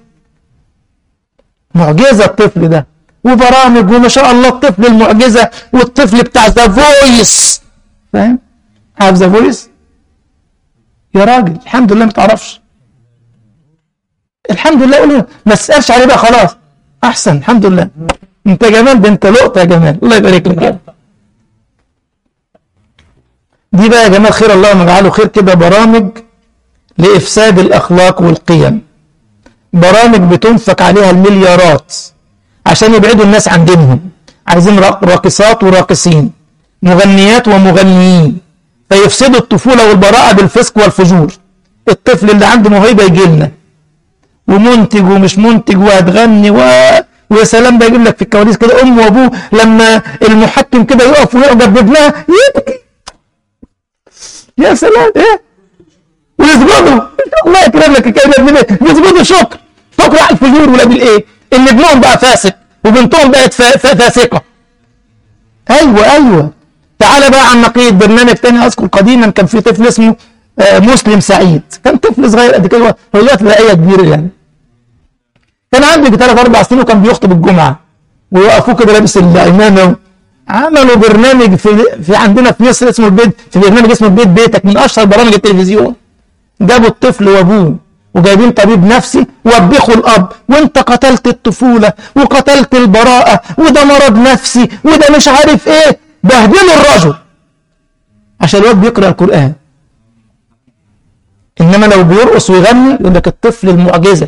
معجزة الطفل ده وبرامج وما شاء الله الطفل المعجزة والطفل بتاع ذا فويس فاهم؟ عارف ذا فويس؟ يا راجل الحمد لله ما تعرفش الحمد لله قول له ما تسالش عليه بقى خلاص احسن الحمد لله انت جمال ده انت لقطه يا جمال الله يبارك لك يا رب. دي بقى يا جمال خير الله نجعله خير كده برامج لافساد الاخلاق والقيم برامج بتنفق عليها المليارات عشان يبعدوا الناس عن دينهم عايزين راق- راقصات وراقصين مغنيات ومغنيين فيفسدوا الطفولة والبراءة بالفسق والفجور الطفل اللي عنده موهبة يجي لنا ومنتج ومش منتج وهتغني و... ويا سلام ده يجيب لك في الكواليس كده امه وابوه لما المحكم كده يقف ويعجب بابنها يبكي يا سلام ايه ويسجدوا الله يكرم لك كده ابن يسجدوا شكر شكر على الفجور ولا بالايه ان ابنهم بقى فاسق وبنتهم بقت فا- فا- فاسقه ايوه ايوه تعالى بقى عن نقيض برنامج تاني اذكر قديما كان في طفل اسمه آه، مسلم سعيد كان طفل صغير قد كده هو دلوقتي بقى كبير يعني كان عنده ثلاث اربع سنين وكان بيخطب الجمعه ويوقفوه كده لابس العمامه عملوا برنامج في في عندنا في مصر اسمه البيت في برنامج اسمه البيت بيتك من اشهر برامج التلفزيون جابوا الطفل وابوه وجايبين طبيب نفسي وبخوا الاب وانت قتلت الطفوله وقتلت البراءه وده مرض نفسي وده مش عارف ايه بهدلوا الرجل عشان الواد بيقرا القران انما لو بيرقص ويغني يقول لك الطفل المعجزه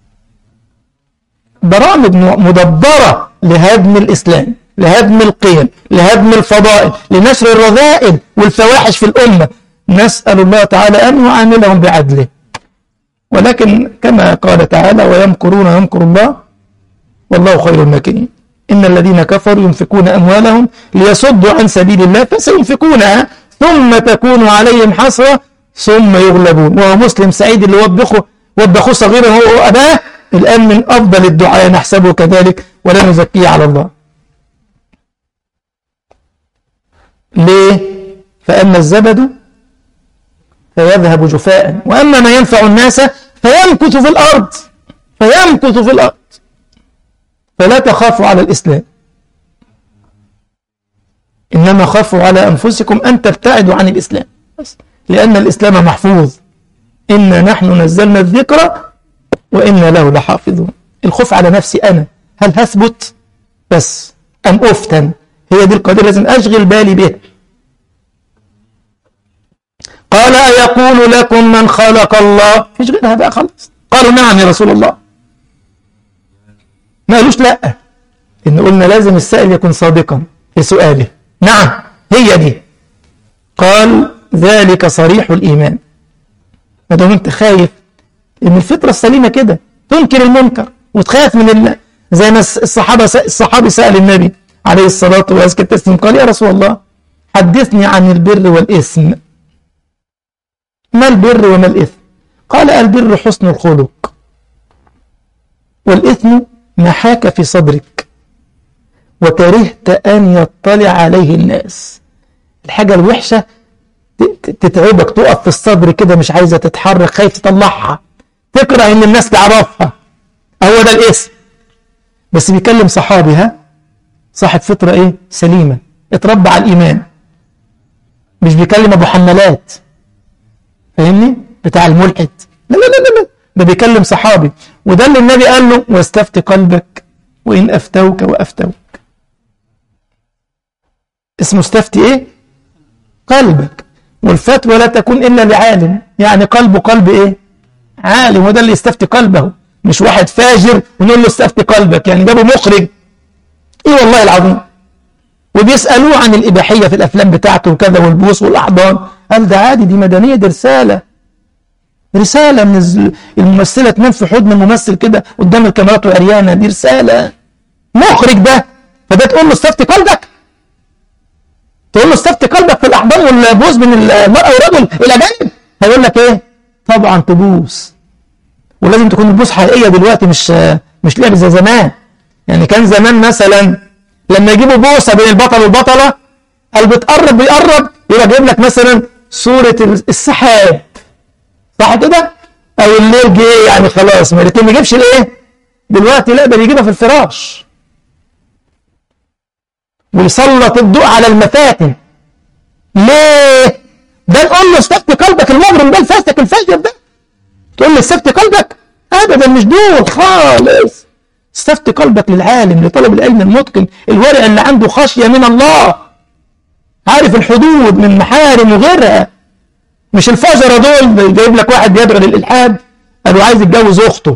برامج م- مدبره لهدم الاسلام لهدم القيم لهدم الفضائل لنشر الرذائل والفواحش في الامه نسال الله تعالى ان يعاملهم بعدله ولكن كما قال تعالى ويمكرون ويمكر الله والله خير الماكرين إن الذين كفروا ينفقون أموالهم ليصدوا عن سبيل الله فسينفقونها ثم تكون عليهم حسرة ثم يغلبون وهو مسلم سعيد اللي وبخه وبخه صغيرا هو وأباه الآن من أفضل الدعاء نحسبه كذلك ولا نزكيه على الله ليه؟ فأما الزبد فيذهب جفاء وأما ما ينفع الناس فيمكث في الأرض فيمكث في الأرض فلا تخافوا على الإسلام إنما خافوا على أنفسكم أن تبتعدوا عن الإسلام بس. لأن الإسلام محفوظ إنا نحن نزلنا الذكر وإنا له لحافظون الخوف على نفسي أنا هل هثبت بس أم أفتن هي دي القضية لازم أشغل بالي بها قال أيقول لكم من خلق الله فيش غيرها بقى خلاص قالوا نعم يا رسول الله ما قالوش لا إن قلنا لازم السائل يكون صادقا في سؤاله نعم هي دي قال ذلك صريح الإيمان ما دام أنت خايف إن الفطرة السليمة كده تنكر المنكر وتخاف من الله زي ما الصحابة الصحابي سأل النبي عليه الصلاة وأزكى التسليم قال يا رسول الله حدثني عن البر والإثم ما البر وما الإثم قال البر حسن الخلق والإثم ما حاك في صدرك وكرهت أن يطلع عليه الناس الحاجة الوحشة تتعبك تقف في الصدر كده مش عايزة تتحرك خايف تطلعها تكره ان الناس تعرفها هو ده الاسم بس بيكلم صحابي ها صاحب فطرة ايه سليمة اتربى على الايمان مش بيكلم ابو حمالات فاهمني بتاع الملحد لا لا لا لا ده بيكلم صحابي وده اللي النبي قال له واستفت قلبك وان افتوك وافتوك اسمه استفتي ايه قلبك والفتوى لا تكون الا لعالم يعني قلبه قلب ايه عالم وده اللي يستفتي قلبه مش واحد فاجر ونقول له استفتي قلبك يعني جابه مخرج ايه والله العظيم وبيسألوه عن الإباحية في الأفلام بتاعته وكذا والبوس والأحضان قال ده عادي دي مدنية دي رسالة رسالة من الممثلة تنام في حضن الممثل كده قدام الكاميرات وعريانة دي رسالة مخرج ده فده تقول له استفتي قلبك تقول له استفتي قلبك في الأحضان والبوس من المرأة والرجل الأجانب هيقول لك إيه طبعا تبوس ولازم تكون البوس حقيقية دلوقتي مش مش لعب زي زمان يعني كان زمان مثلا لما يجيبوا بوسة بين البطل والبطلة قال بتقرب بيقرب يبقى جايب لك مثلا صورة السحاب صح كده؟ أو الليل جه يعني خلاص ما الاتنين ما يجيبش الايه؟ دلوقتي لا ده بيجيبها في الفراش ويسلط الضوء على المفاتن ليه؟ ده نقول له استفتي قلبك المجرم ده الفاسق الفاجر ده تقول لي استفتي قلبك؟ ابدا مش دول خالص استفتي قلبك للعالم لطلب العلم المتقن الورع اللي عنده خشيه من الله عارف الحدود من محارم وغيرها مش الفجره دول جايب لك واحد بيدعو للالحاد قالوا عايز يتجوز اخته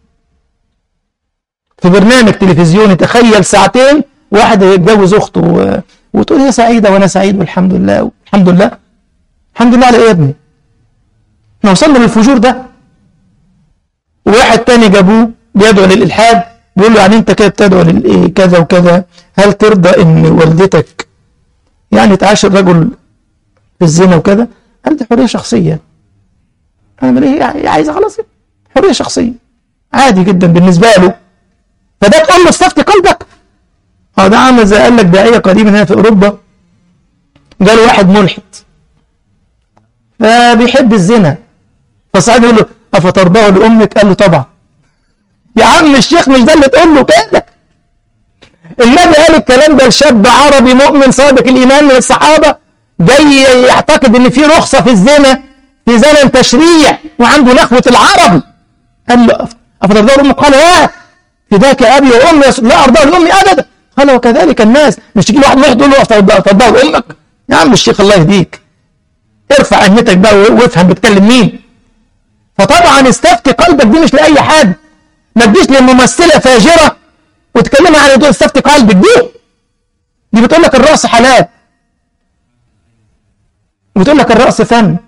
في برنامج تلفزيوني تخيل ساعتين واحد يتجوز اخته و... وتقول هي سعيده وانا سعيد والحمد لله الحمد لله الحمد لله على ايه يا ابني احنا وصلنا للفجور ده وواحد تاني جابوه بيدعو للالحاد بيقول له يعني انت كده بتدعو للايه كذا وكذا هل ترضى ان والدتك يعني تعاشر رجل في الزنا وكذا هل دي حريه شخصيه اعمل ايه يعني عايزه خلاص حريه شخصيه عادي جدا بالنسبه له فده تقول له استفتي قلبك اه ده عامل زي قال لك داعيه قديما هنا في اوروبا جاله واحد ملحد فبيحب الزنا فصعد يقول له افترضاه لامك قال له طبعا يا عم الشيخ مش ده اللي تقول له كده النبي قال الكلام ده لشاب عربي مؤمن صادق الايمان من الصحابه جاي يعتقد ان في رخصه في الزنا في زمن تشريع وعنده نخوه العربي قال له افترضاه لامك قال لا فداك ابي وامي لا ارضاه لامي ابدا قال وكذلك الناس مش تجي واحد واحد يقول له افترضاه لامك يا عم الشيخ الله يهديك ارفع عينتك بقى وافهم بتكلم مين فطبعا استفتي قلبك دي مش لاي حد ما تجيش لممثله فاجره وتكلمها عن دول استفتي قلبك دي دي بتقول لك الرأس حلال وبتقول لك الرأس فن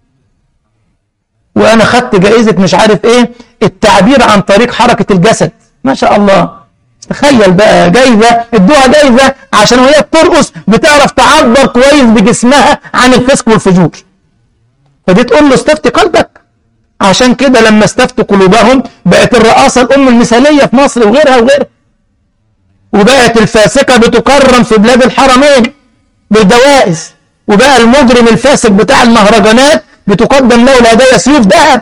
وانا خدت جائزة مش عارف ايه التعبير عن طريق حركة الجسد ما شاء الله تخيل بقى جايزة ادوها جايزة عشان وهي بترقص بتعرف تعبر كويس بجسمها عن الفسق والفجور فدي تقول له استفتي قلبك عشان كده لما استفتوا قلوبهم بقت الرئاسة الأم المثالية في مصر وغيرها وغيرها وبقت الفاسقة بتكرم في بلاد الحرمين بالجوائز وبقى المجرم الفاسق بتاع المهرجانات بتقدم له الهدايا سيوف ذهب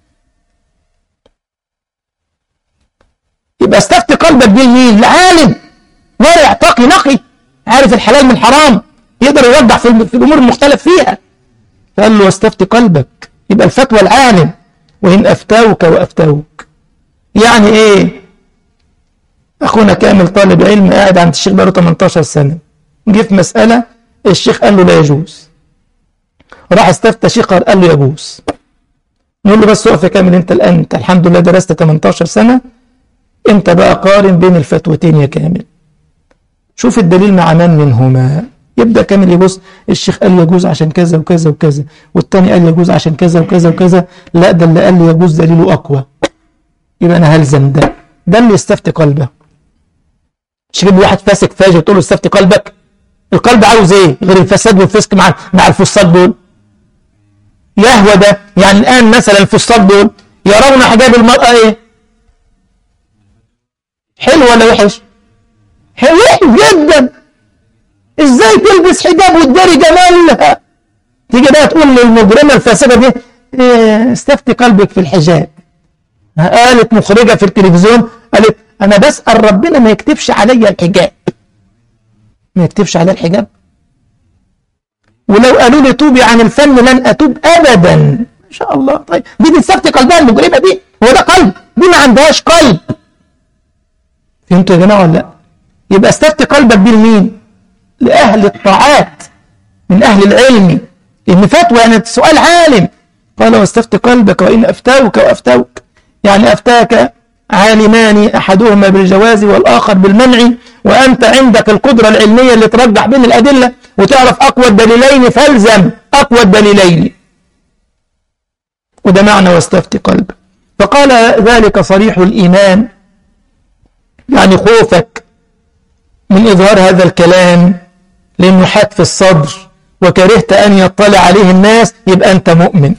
يبقى استفتي قلبك دي لمين؟ لعالم ورع تقي نقي عارف الحلال من الحرام يقدر يوضح في, في الامور المختلف فيها فقال له واستفتي قلبك يبقى الفتوى العالم وان افتوك وافتوك يعني ايه اخونا كامل طالب علم قاعد عند الشيخ بقاله 18 سنه جه في مساله الشيخ قال له لا يجوز راح استفتى شيخ قال له يجوز نقول له بس اقف يا كامل انت الان انت الحمد لله درست 18 سنه انت بقى قارن بين الفتوتين يا كامل شوف الدليل مع من منهما يبدا كامل يبص الشيخ قال يجوز عشان كذا وكذا وكذا والتاني قال يجوز عشان كذا وكذا وكذا لا ده اللي قال لي يجوز دليله اقوى يبقى انا هلزم ده ده اللي يستفتي قلبه مش تجيب واحد فاسق فاجر تقول له استفتي قلبك القلب عاوز ايه غير الفساد والفسق مع مع الفساق دول يهوى ده يعني الان مثلا الفساق دول يرون حجاب المرأة ايه حلو ولا وحش حلو جدا ازاي تلبس حجاب وتداري جمالها تيجي بقى تقول للمجرمة الفاسدة دي إيه استفتي قلبك في الحجاب قالت مخرجة في التلفزيون قالت انا بسأل ربنا ما يكتبش عليا الحجاب ما يكتبش عليا الحجاب ولو قالوا لي توبي عن الفن لن اتوب ابدا ما شاء الله طيب دي بتستفتي قلبها المجرمة دي هو ده قلب دي ما عندهاش قلب فهمتوا يا جماعة ولا لا يبقى استفتي قلبك دي لمين لأهل الطاعات من أهل العلم إن فتوى يعني سؤال عالم قال واستفتي قلبك وإن أفتوك وأفتوك يعني أفتاك عالمان أحدهما بالجواز والآخر بالمنع وأنت عندك القدرة العلمية اللي ترجح بين الأدلة وتعرف أقوى الدليلين فالزم أقوى الدليلين وده معنى واستفتي قلبك فقال ذلك صريح الإيمان يعني خوفك من إظهار هذا الكلام لأنه حاد في الصدر وكرهت أن يطلع عليه الناس يبقى أنت مؤمن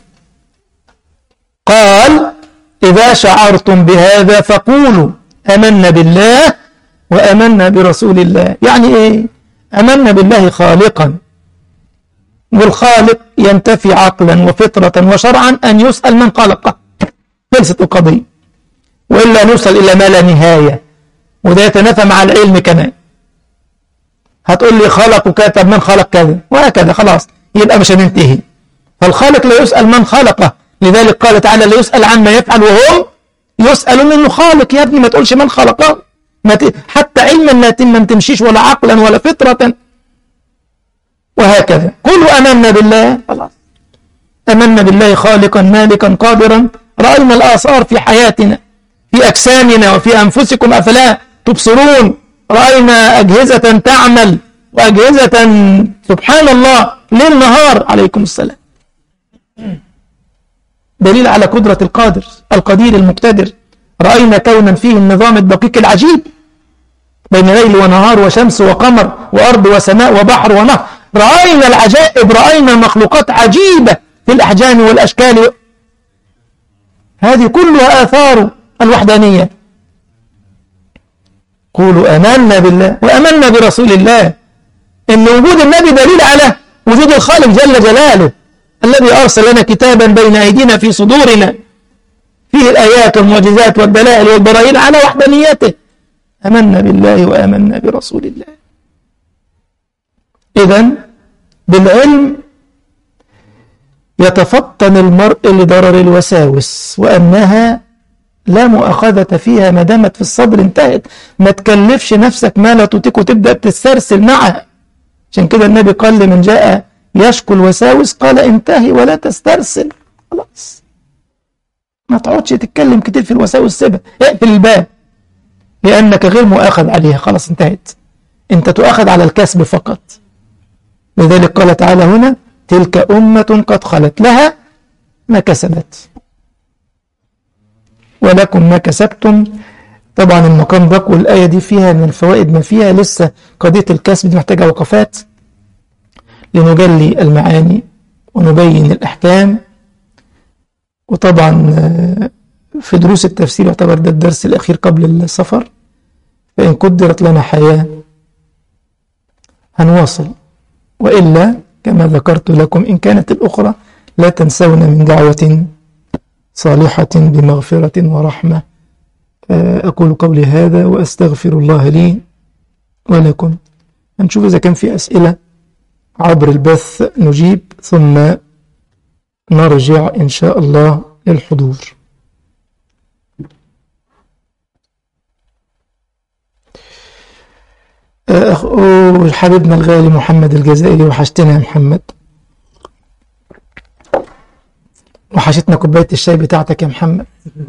قال إذا شعرتم بهذا فقولوا أمنا بالله وأمنا برسول الله يعني إيه أمنا بالله خالقا والخالق ينتفي عقلا وفطرة وشرعا أن يسأل من خلقه خلصت القضية وإلا نوصل إلى ما لا نهاية وده يتنافى مع العلم كمان هتقول لي خلق وكتب من خلق كذا وهكذا خلاص يبقى مش هننتهي فالخالق لا يسأل من خلقه لذلك قال تعالى لا يسأل عما يفعل وهم يسأل انه خالق يا ابني ما تقولش من خلقه ما ت... حتى علما لا تم ما تمشيش ولا عقلا ولا فطرة وهكذا قولوا امنا بالله خلاص امنا بالله خالقا مالكا قادرا راينا الاثار في حياتنا في اجسامنا وفي انفسكم افلا تبصرون راينا اجهزه تعمل واجهزه سبحان الله ليل نهار عليكم السلام دليل على قدرة القادر القدير المقتدر رأينا كونا فيه النظام الدقيق العجيب بين ليل ونهار وشمس وقمر وأرض وسماء وبحر ونهر رأينا العجائب رأينا مخلوقات عجيبة في الأحجام والأشكال هذه كلها آثار الوحدانية قولوا آمنا بالله وآمنا برسول الله إن وجود النبي دليل على وجود الخالق جل جلاله الذي أرسل لنا كتابا بين أيدينا في صدورنا فيه الآيات والمعجزات والدلائل والبراهين على وحدانيته آمنا بالله وآمنا برسول الله إذا بالعلم يتفطن المرء لضرر الوساوس وأنها لا مؤاخذة فيها ما دامت في الصدر انتهت ما تكلفش نفسك ما لا تطيق وتبدأ تسترسل معها عشان كده النبي قال لمن جاء يشكو الوساوس قال انتهي ولا تسترسل خلاص ما تقعدش تتكلم كتير في الوساوس سيبها اقفل الباب لأنك غير مؤاخذ عليها خلاص انتهت انت تؤاخذ على الكسب فقط لذلك قال تعالى هنا تلك أمة قد خلت لها ما كسبت ولكم ما كسبتم طبعا المقام ده والآية دي فيها من الفوائد ما فيها لسه قضية الكسب دي محتاجة وقفات لنجلي المعاني ونبين الأحكام وطبعا في دروس التفسير يعتبر ده الدرس الأخير قبل السفر فإن قدرت لنا حياة هنواصل وإلا كما ذكرت لكم إن كانت الأخرى لا تنسون من دعوة صالحة بمغفرة ورحمة أقول قولي هذا وأستغفر الله لي ولكم نشوف إذا كان في أسئلة عبر البث نجيب ثم نرجع إن شاء الله للحضور أخ حبيبنا الغالي محمد الجزائري وحشتنا يا محمد وحشتنا كوباية الشاي بتاعتك يا محمد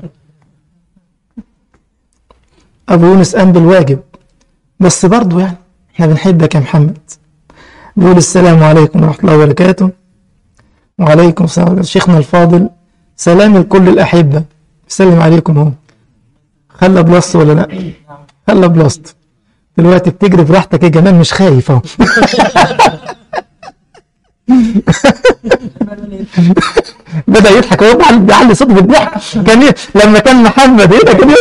أبو يونس قام بالواجب بس برضه يعني احنا بنحبك يا محمد بيقول السلام عليكم ورحمة الله وبركاته وعليكم السلام شيخنا الفاضل سلام لكل الأحبة سلم عليكم اهو خلى بلاست ولا لا خلى بلاست دلوقتي بتجري براحتك يا جمال مش خايف اهو بدأ يضحك هو بيعلي صوته بالضحك كان لما كان محمد هنا كان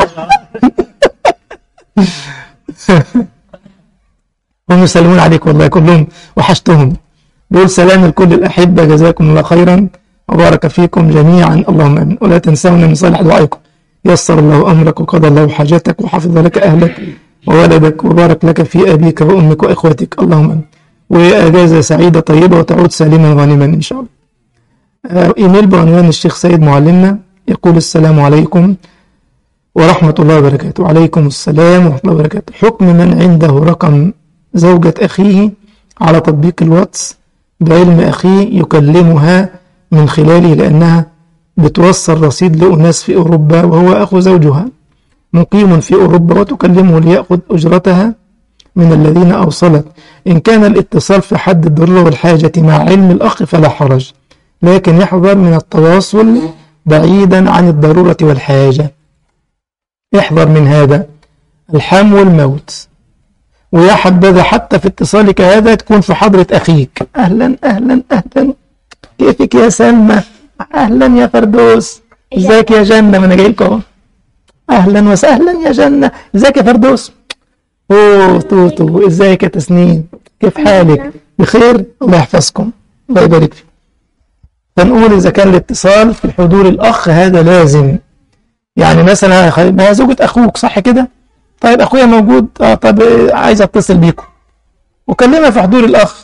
هم يسلمون عليك والله كلهم وحشتهم بيقول سلام لكل الأحبة جزاكم الله خيرا وبارك فيكم جميعا اللهم امين ولا تنسونا من صالح دعائكم يسر الله أمرك وقضى الله حاجتك وحفظ لك أهلك وولدك وبارك لك في أبيك وأمك وإخوتك اللهم امين وأجازة سعيدة طيبة وتعود سالما غانما إن شاء الله إيميل بعنوان الشيخ سيد معلمنا يقول السلام عليكم ورحمة الله وبركاته وعليكم السلام ورحمة الله وبركاته حكم من عنده رقم زوجة أخيه على تطبيق الواتس بعلم أخيه يكلمها من خلاله لأنها بتوصل رصيد لأناس في أوروبا وهو أخو زوجها مقيم في أوروبا وتكلمه ليأخذ أجرتها من الذين أوصلت إن كان الاتصال في حد الضرورة والحاجة مع علم الأخ فلا حرج لكن يحذر من التواصل بعيدا عن الضرورة والحاجة احذر من هذا الحم والموت ويا حبذا حتى في اتصالك هذا تكون في حضرة أخيك أهلا أهلا أهلا كيفك يا سلمى أهلا يا فردوس ازيك يا جنة ما أنا جاي لكم أهلا وسهلا يا جنة ازيك يا فردوس أوه توتو ازيك يا تسنيم كيف حالك بخير الله يحفظكم الله يبارك فيك فنقول إذا كان الاتصال في حضور الأخ هذا لازم يعني مثلا ما هي زوجة أخوك صح كده طيب أخويا موجود آه طب عايز أتصل بيكم وكلمها في حضور الأخ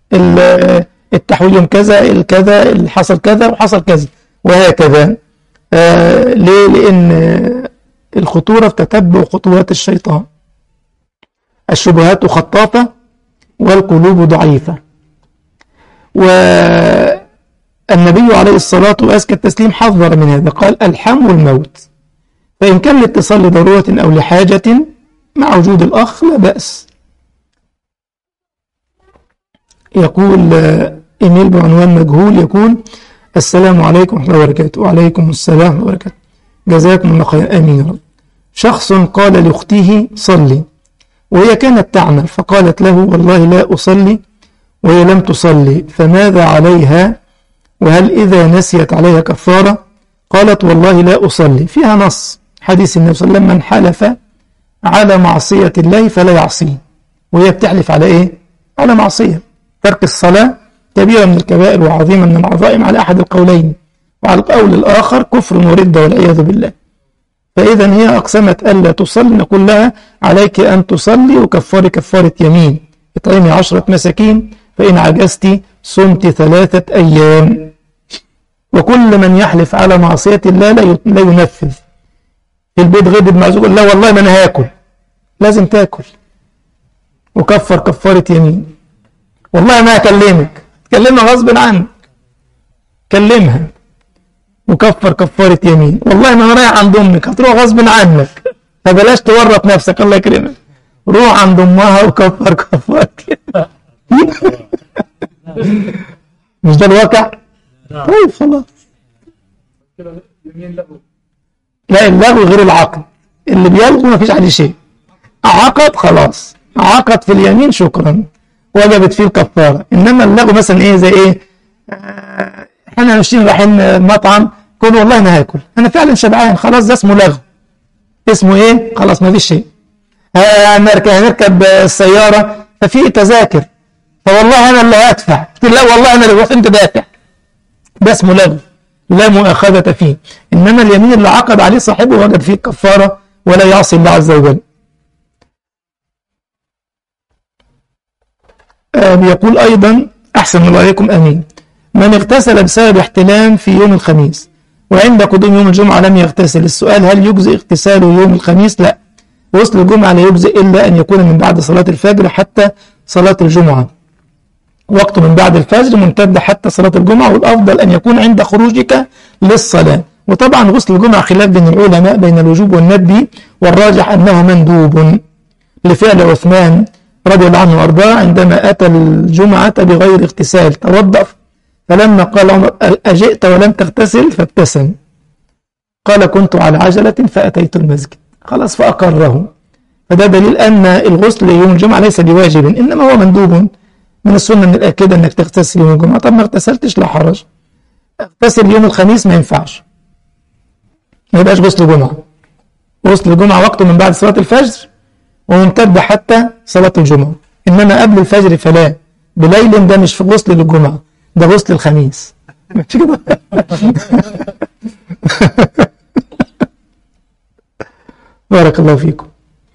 التحويل يوم كذا الكذا اللي حصل كذا وحصل كذا وهكذا آه ليه؟ لأن الخطورة في تتبع خطوات الشيطان الشبهات خطافة والقلوب ضعيفة والنبي عليه الصلاة وأزكى التسليم حذر من هذا قال الحم الموت فإن كان الاتصال لضرورة أو لحاجة مع وجود الأخ لا بأس يقول إيميل بعنوان مجهول يقول السلام عليكم ورحمة الله وبركاته وعليكم السلام ورحمة الله وبركاته جزاكم الله خيرا آمين يا رب شخص قال لأخته صلي وهي كانت تعمل فقالت له والله لا أصلي وهي لم تصلي فماذا عليها وهل إذا نسيت عليها كفارة قالت والله لا أصلي فيها نص حديث النبي صلى الله عليه وسلم من حلف على معصية الله فلا يعصيه وهي بتحلف على إيه؟ على معصية ترك الصلاة كبيرة من الكبائر وعظيمة من العظائم على أحد القولين وعلى القول الآخر كفر وردة والعياذ بالله فإذا هي أقسمت ألا تصلي نقول لها عليك أن تصلي وكفاري كفارة يمين اطعمي عشرة مساكين فإن عجزت صمت ثلاثة أيام وكل من يحلف على معصية الله لا لا ينفذ في البيت غضب معزوج لا والله ما أنا هاكل لازم تاكل وكفر كفارة يمين والله ما هكلمك كلمها غصب عنك كلمها وكفر كفارة يمين والله ما انا رايح عند امك هتروح غصب عنك فبلاش تورط نفسك الله يكرمك روح عند امها وكفر كفارة مش ده الواقع طيب خلاص لا اللغو غير العقد اللي بيلغو ما فيش عليه شيء عقد خلاص عقد في اليمين شكرا وجبت فيه الكفاره انما اللغو مثلا ايه زي ايه آه، احنا ماشيين رايحين مطعم كل والله انا هاكل انا فعلا شبعان خلاص ده اسمه لغو اسمه ايه خلاص ما فيش شيء هنركب هنركب السياره ففي تذاكر فوالله انا اللي هدفع قلت لا والله انا اللي رحت انت دافع ده اسمه لغو لا مؤاخذة فيه إنما اليمين اللي عقد عليه صاحبه وجد فيه كفارة ولا يعصي الله عز وجل آه يقول أيضا أحسن الله عليكم أمين من اغتسل بسبب احتلام في يوم الخميس وعند قدوم يوم الجمعة لم يغتسل السؤال هل يجزئ اغتساله يوم الخميس لا غسل الجمعة لا يجزئ إلا أن يكون من بعد صلاة الفجر حتى صلاة الجمعة وقت من بعد الفجر ممتد حتى صلاة الجمعة والأفضل أن يكون عند خروجك للصلاة وطبعا غسل الجمعة خلاف بين العلماء بين الوجوب والندب والراجح أنه مندوب لفعل عثمان رضي الله عنه وأرضاه عندما أتى الجمعة بغير اغتسال توضأ فلما قال عمر أجئت ولم تغتسل فابتسم قال كنت على عجلة فأتيت المسجد خلاص فأقره فده دليل أن الغسل يوم الجمعة ليس بواجب إنما هو مندوب من السنة من الأكيدة أنك تغتسل يوم الجمعة طب ما اغتسلتش لا حرج اغتسل يوم الخميس ما ينفعش ما يبقاش غسل جمعة غسل الجمعة وقته من بعد صلاة الفجر وممتد حتى صلاة الجمعة إنما قبل الفجر فلا بليل ده مش في غسل للجمعة ده غسل الخميس مش كده بارك الله فيكم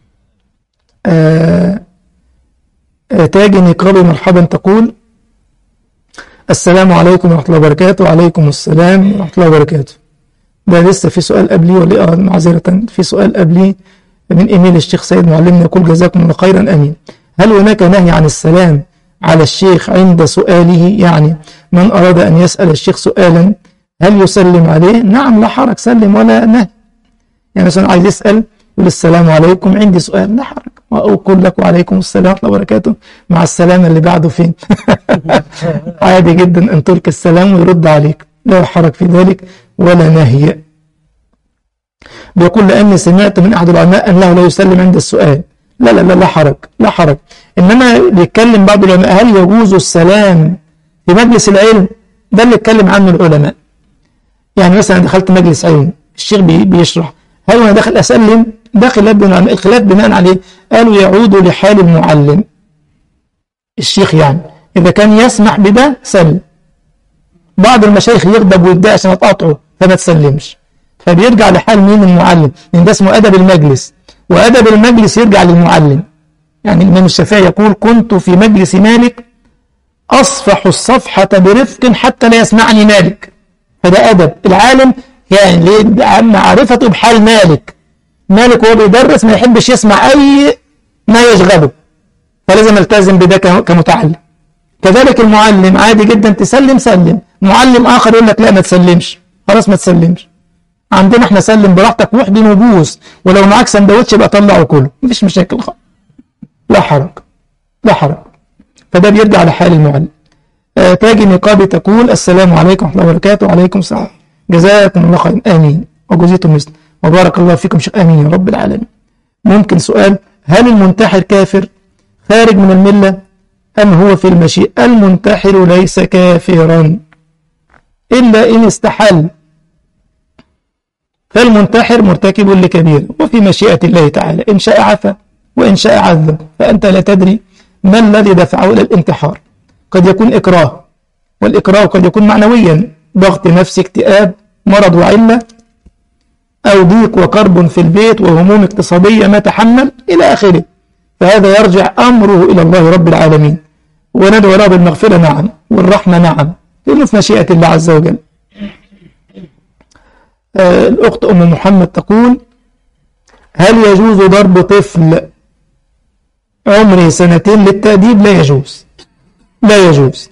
آه تاج نقابي مرحبا تقول السلام عليكم ورحمة الله وبركاته وعليكم السلام ورحمة الله وبركاته ده لسه في سؤال قبلي ولا آه معذرة في سؤال قبلي من إيميل الشيخ سيد معلمنا يقول جزاكم الله خيرا أمين هل هناك نهي عن السلام على الشيخ عند سؤاله يعني من أراد أن يسأل الشيخ سؤالا هل يسلم عليه نعم لا حرج سلم ولا نهي يعني مثلا عايز يسأل يقول السلام عليكم عندي سؤال لا حرج وأقول لك وعليكم السلام ورحمة الله وبركاته مع السلامة اللي بعده فين عادي جدا أن تلقي السلام ويرد عليك لا حرج في ذلك ولا نهي بيقول لأني سمعت من أحد العلماء أنه لا يسلم عند السؤال لا لا لا لا حرج لا حرج إنما بيتكلم بعض العلماء هل يجوز السلام في مجلس العلم ده اللي اتكلم عنه العلماء يعني مثلا دخلت مجلس علم الشيخ بي بيشرح هل وانا داخل اسلم ده خلاف بين العلماء الخلاف بناء عليه قالوا يعود لحال المعلم الشيخ يعني اذا كان يسمح بده سلم بعض المشايخ يغضب ويتضايق عشان تقاطعه فما تسلمش فبيرجع لحال مين المعلم لان ده اسمه ادب المجلس وادب المجلس يرجع للمعلم يعني الامام الشافعي يقول كنت في مجلس مالك اصفح الصفحه برفق حتى لا يسمعني مالك فده ادب العالم يعني ليه معرفته بحال مالك مالك وهو بيدرس ما يحبش يسمع أي ما يشغله فلازم التزم بده كمتعلم كذلك المعلم عادي جدا تسلم سلم معلم آخر يقول لك لا ما تسلمش خلاص ما تسلمش عندنا احنا سلم براحتك واحضن وبوس ولو معاك سندوتش يبقى طلعه كله مفيش مشاكل خالص لا حرج لا حرج فده بيرجع لحال المعلم آه تاجي نقابي تقول السلام عليكم ورحمة الله وبركاته وعليكم السلام جزاكم الله خير آمين وجزيتم مثل وبارك الله فيكم شيخ آمين يا رب العالمين ممكن سؤال هل المنتحر كافر خارج من الملة أم هو في المشيئة المنتحر ليس كافرا إلا إن استحل فالمنتحر مرتكب لكبير وفي مشيئة الله تعالى إن شاء عفا وإن شاء عذب فأنت لا تدري ما الذي دفعه إلى الانتحار قد يكون إكراه والإكراه قد يكون معنويا ضغط نفسي اكتئاب مرض وعلة أو ضيق وكرب في البيت وهموم اقتصادية ما تحمل إلى آخره فهذا يرجع أمره إلى الله رب العالمين وندعو له بالمغفرة نعم والرحمة نعم لأنه في مشيئة الله عز وجل آه الأخت أم محمد تقول هل يجوز ضرب طفل عمره سنتين للتأديب لا يجوز لا يجوز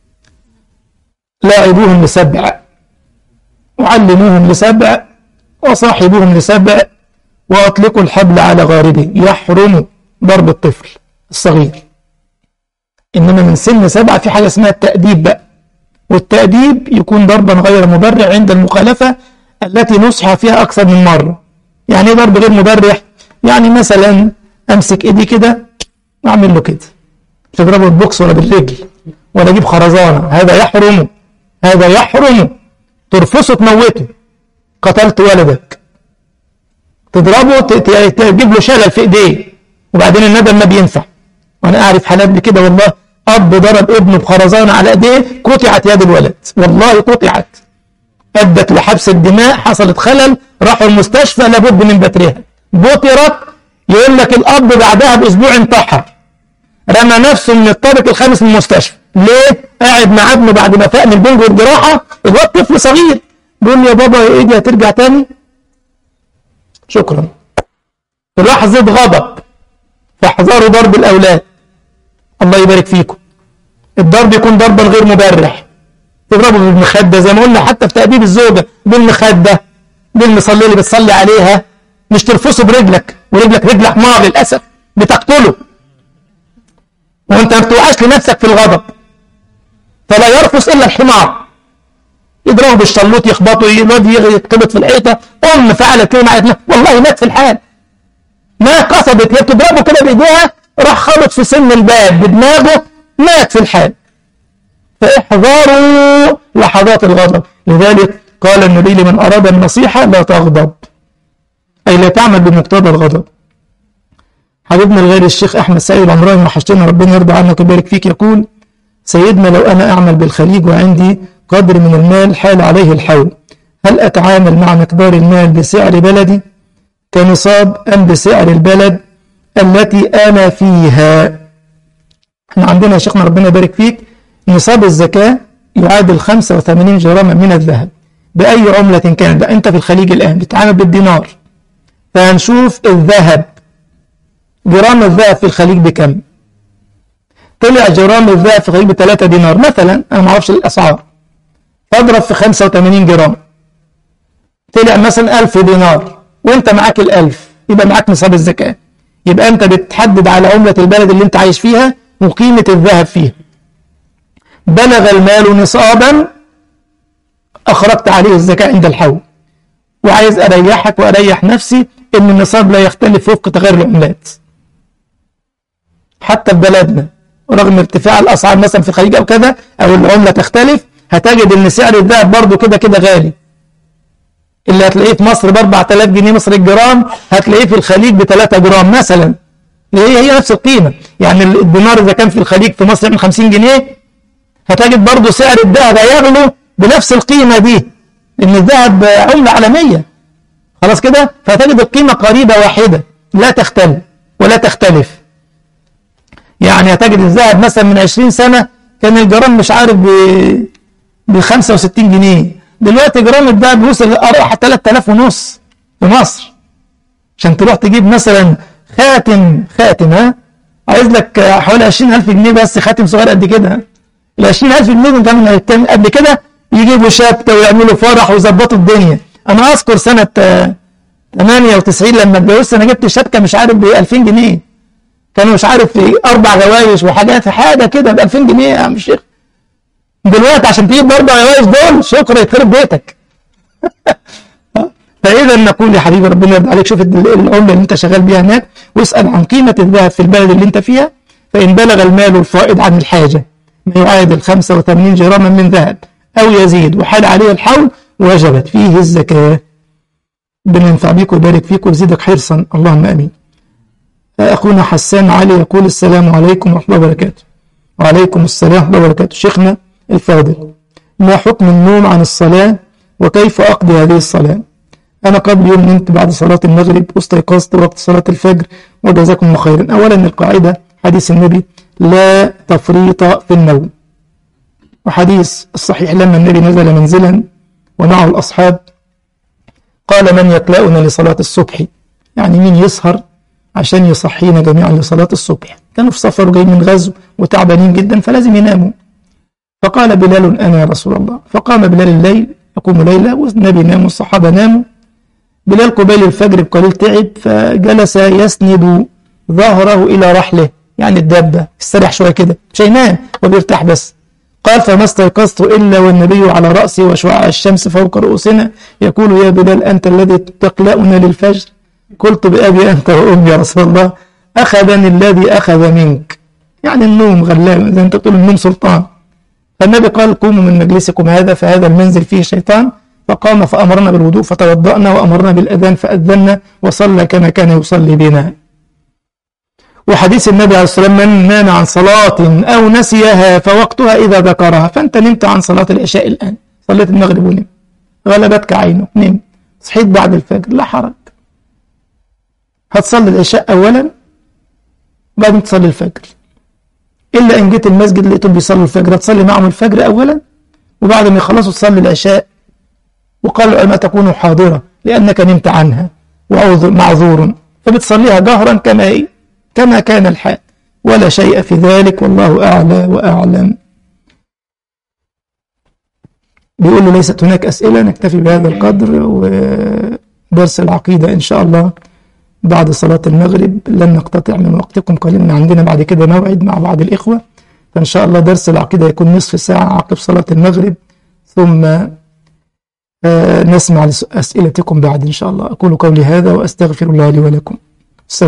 لاعبوهم لسبع وعلموهم لسبع وصاحبوهم لسبع وأطلقوا الحبل على غاربه يحرم ضرب الطفل الصغير إنما من سن سبعة في حاجة اسمها التأديب بقى والتأديب يكون ضربا غير مبرع عند المخالفة التي نصح فيها أكثر من مرة يعني ايه ضرب غير مبرح يعني مثلا أمسك إيدي كده وأعمل له كده مش تضربه بالبوكس ولا بالرجل ولا أجيب خرزانة هذا يحرم هذا يحرم ترفسه تموته قتلت ولدك تضربه تجيب له شلل في ايديه وبعدين الندم ما بينفع وانا اعرف حالات بكده والله اب ضرب ابنه بخرزانه على ايديه قطعت يد الولد والله قطعت ادت لحبس الدماء حصلت خلل راحوا المستشفى لابد من بترها بطرت يقول لك الاب بعدها باسبوع انتحر رمى نفسه من الطابق الخامس من المستشفى ليه؟ قاعد مع ابنه بعد ما فاق من البنج والجراحه الواد طفل صغير بيقول لي يا بابا ايدي هترجع تاني شكرا في لحظه غضب فاحذروا ضرب الاولاد الله يبارك فيكم الضرب يكون ضربا غير مبرح تضربه بالمخده زي ما قلنا حتى في تأديب الزوجه بالمخده بالمصليه اللي بتصلي عليها مش ترفسه برجلك ورجلك رجل حمار للاسف بتقتله وانت ما بتوقعش لنفسك في الغضب فلا يرفس الا الحمار يضربه بالشلوط يخبطه الواد يتكبط في الحيطه ام فعلت كده معايا والله مات في الحال ما قصدت هي بتضربه كده بايديها راح خبط في سن الباب بدماغه مات في الحال فاحذروا لحظات الغضب لذلك قال النبي لمن اراد النصيحه لا تغضب اي لا تعمل بمقتضى الغضب حبيبنا الغالي الشيخ احمد سعيد العمراني وحشتنا ربنا يرضى عنك ويبارك فيك يقول سيدنا لو انا اعمل بالخليج وعندي قدر من المال حال عليه الحول هل أتعامل مع مقدار المال بسعر بلدي كنصاب أم بسعر البلد التي أنا فيها احنا عندنا يا شيخنا ربنا يبارك فيك نصاب الزكاة يعادل 85 جراما من الذهب بأي عملة كانت أنت في الخليج الآن بتتعامل بالدينار فهنشوف الذهب جرام الذهب في الخليج بكم طلع جرام الذهب في الخليج ب 3 دينار مثلا أنا ما أعرفش الأسعار فاضرب في 85 جرام طلع مثلا 1000 دينار وانت معاك الألف يبقى معاك نصاب الزكاة يبقى انت بتحدد على عملة البلد اللي انت عايش فيها وقيمة الذهب فيها بلغ المال نصابا أخرجت عليه الزكاة عند الحول وعايز أريحك وأريح نفسي إن النصاب لا يختلف وفق تغير العملات حتى في بلدنا رغم ارتفاع الأسعار مثلا في الخليج أو كذا أو العملة تختلف هتجد ان سعر الذهب برضه كده كده غالي اللي هتلاقيه في مصر ب 4000 جنيه مصري الجرام هتلاقيه في الخليج ب 3 جرام مثلا هي هي نفس القيمه يعني الدينار اذا كان في الخليج في مصر يعمل 50 جنيه هتجد برضه سعر الذهب هيغلو بنفس القيمه دي لان الذهب عمله عالميه خلاص كده فهتجد القيمه قريبه واحده لا تختلف ولا تختلف يعني هتجد الذهب مثلا من 20 سنه كان الجرام مش عارف ب ب 65 جنيه دلوقتي جرام الدهب وصل 3000 ونص في مصر عشان تروح تجيب مثلا خاتم خاتم ها عايز لك حوالي 20000 جنيه بس خاتم صغير قد كده ال 20000 جنيه كمان كان قبل كده يجيبوا شبكه ويعملوا فرح ويظبطوا الدنيا انا اذكر سنه 98 لما اتجوزت انا جبت شبكه مش عارف ب 2000 جنيه كانوا مش عارف في اربع غوايش وحاجات حاجه كده ب 2000 جنيه يا عم الشيخ دلوقتي عشان تجيب باربع غوايش دول شكرا يخرب بيتك فاذا نقول يا حبيبي ربنا يرضى عليك شوف العمله اللي انت شغال بيها هناك واسال عن قيمه الذهب في البلد اللي انت فيها فان بلغ المال الفائض عن الحاجه ما يعادل 85 جراما من ذهب او يزيد وحال عليه الحول وجبت فيه الزكاه ربنا ينفع بيك ويبارك فيك ويزيدك حرصا اللهم امين اخونا حسان علي يقول السلام عليكم ورحمه الله وبركاته وعليكم السلام ورحمه الله وبركاته شيخنا الفاضل ما حكم النوم عن الصلاه وكيف اقضي هذه الصلاه أنا قبل يوم نمت بعد صلاة المغرب واستيقظت وقت صلاة الفجر وجزاكم الله خيرا أولا القاعدة حديث النبي لا تفريط في النوم وحديث الصحيح لما النبي نزل منزلا ومعه الأصحاب قال من يكلأنا لصلاة الصبح يعني مين يسهر عشان يصحينا جميعا لصلاة الصبح كانوا في سفر وجايين من غزو وتعبانين جدا فلازم يناموا فقال بلال أنا يا رسول الله فقام بلال الليل يقوم ليلة والنبي نام والصحابة ناموا بلال قبيل الفجر بقليل تعب فجلس يسند ظهره إلى رحله يعني الدابة استريح شوية كده مش هينام وبيرتاح بس قال فما استيقظت إلا والنبي على رأسي وشعاع الشمس فوق رؤوسنا يقول يا بلال أنت الذي تقلأنا للفجر قلت بأبي أنت وأمي يا رسول الله أخذني الذي أخذ منك يعني النوم غلام زي أنت تقول النوم سلطان فالنبي قال قوموا من مجلسكم هذا فهذا المنزل فيه شيطان فقام فأمرنا بالوضوء فتوضأنا وأمرنا بالأذان فأذنا وصلى كما كان يصلي بنا وحديث النبي عليه الصلاة والسلام من نام عن صلاة أو نسيها فوقتها إذا ذكرها فأنت نمت عن صلاة العشاء الآن صليت المغرب ونمت غلبتك عينك نمت صحيت بعد الفجر لا حرج هتصلي العشاء أولا وبعدين تصلي الفجر إلا إن جيت المسجد لقيتهم بيصلوا الفجر هتصلي معهم الفجر أولا وبعد ما يخلصوا تصلي العشاء وقال العلماء تكون حاضرة لأنك نمت عنها معذور فبتصليها جهرا كما هي كما كان الحال ولا شيء في ذلك والله أعلى وأعلم بيقول له ليست هناك أسئلة نكتفي بهذا القدر ودرس العقيدة إن شاء الله بعد صلاة المغرب لن نقتطع من وقتكم قليلا عندنا بعد كده موعد مع بعض الإخوة فإن شاء الله درس العقيدة يكون نصف ساعة عقب صلاة المغرب ثم نسمع أسئلتكم بعد إن شاء الله أقول قولي هذا وأستغفر الله لي ولكم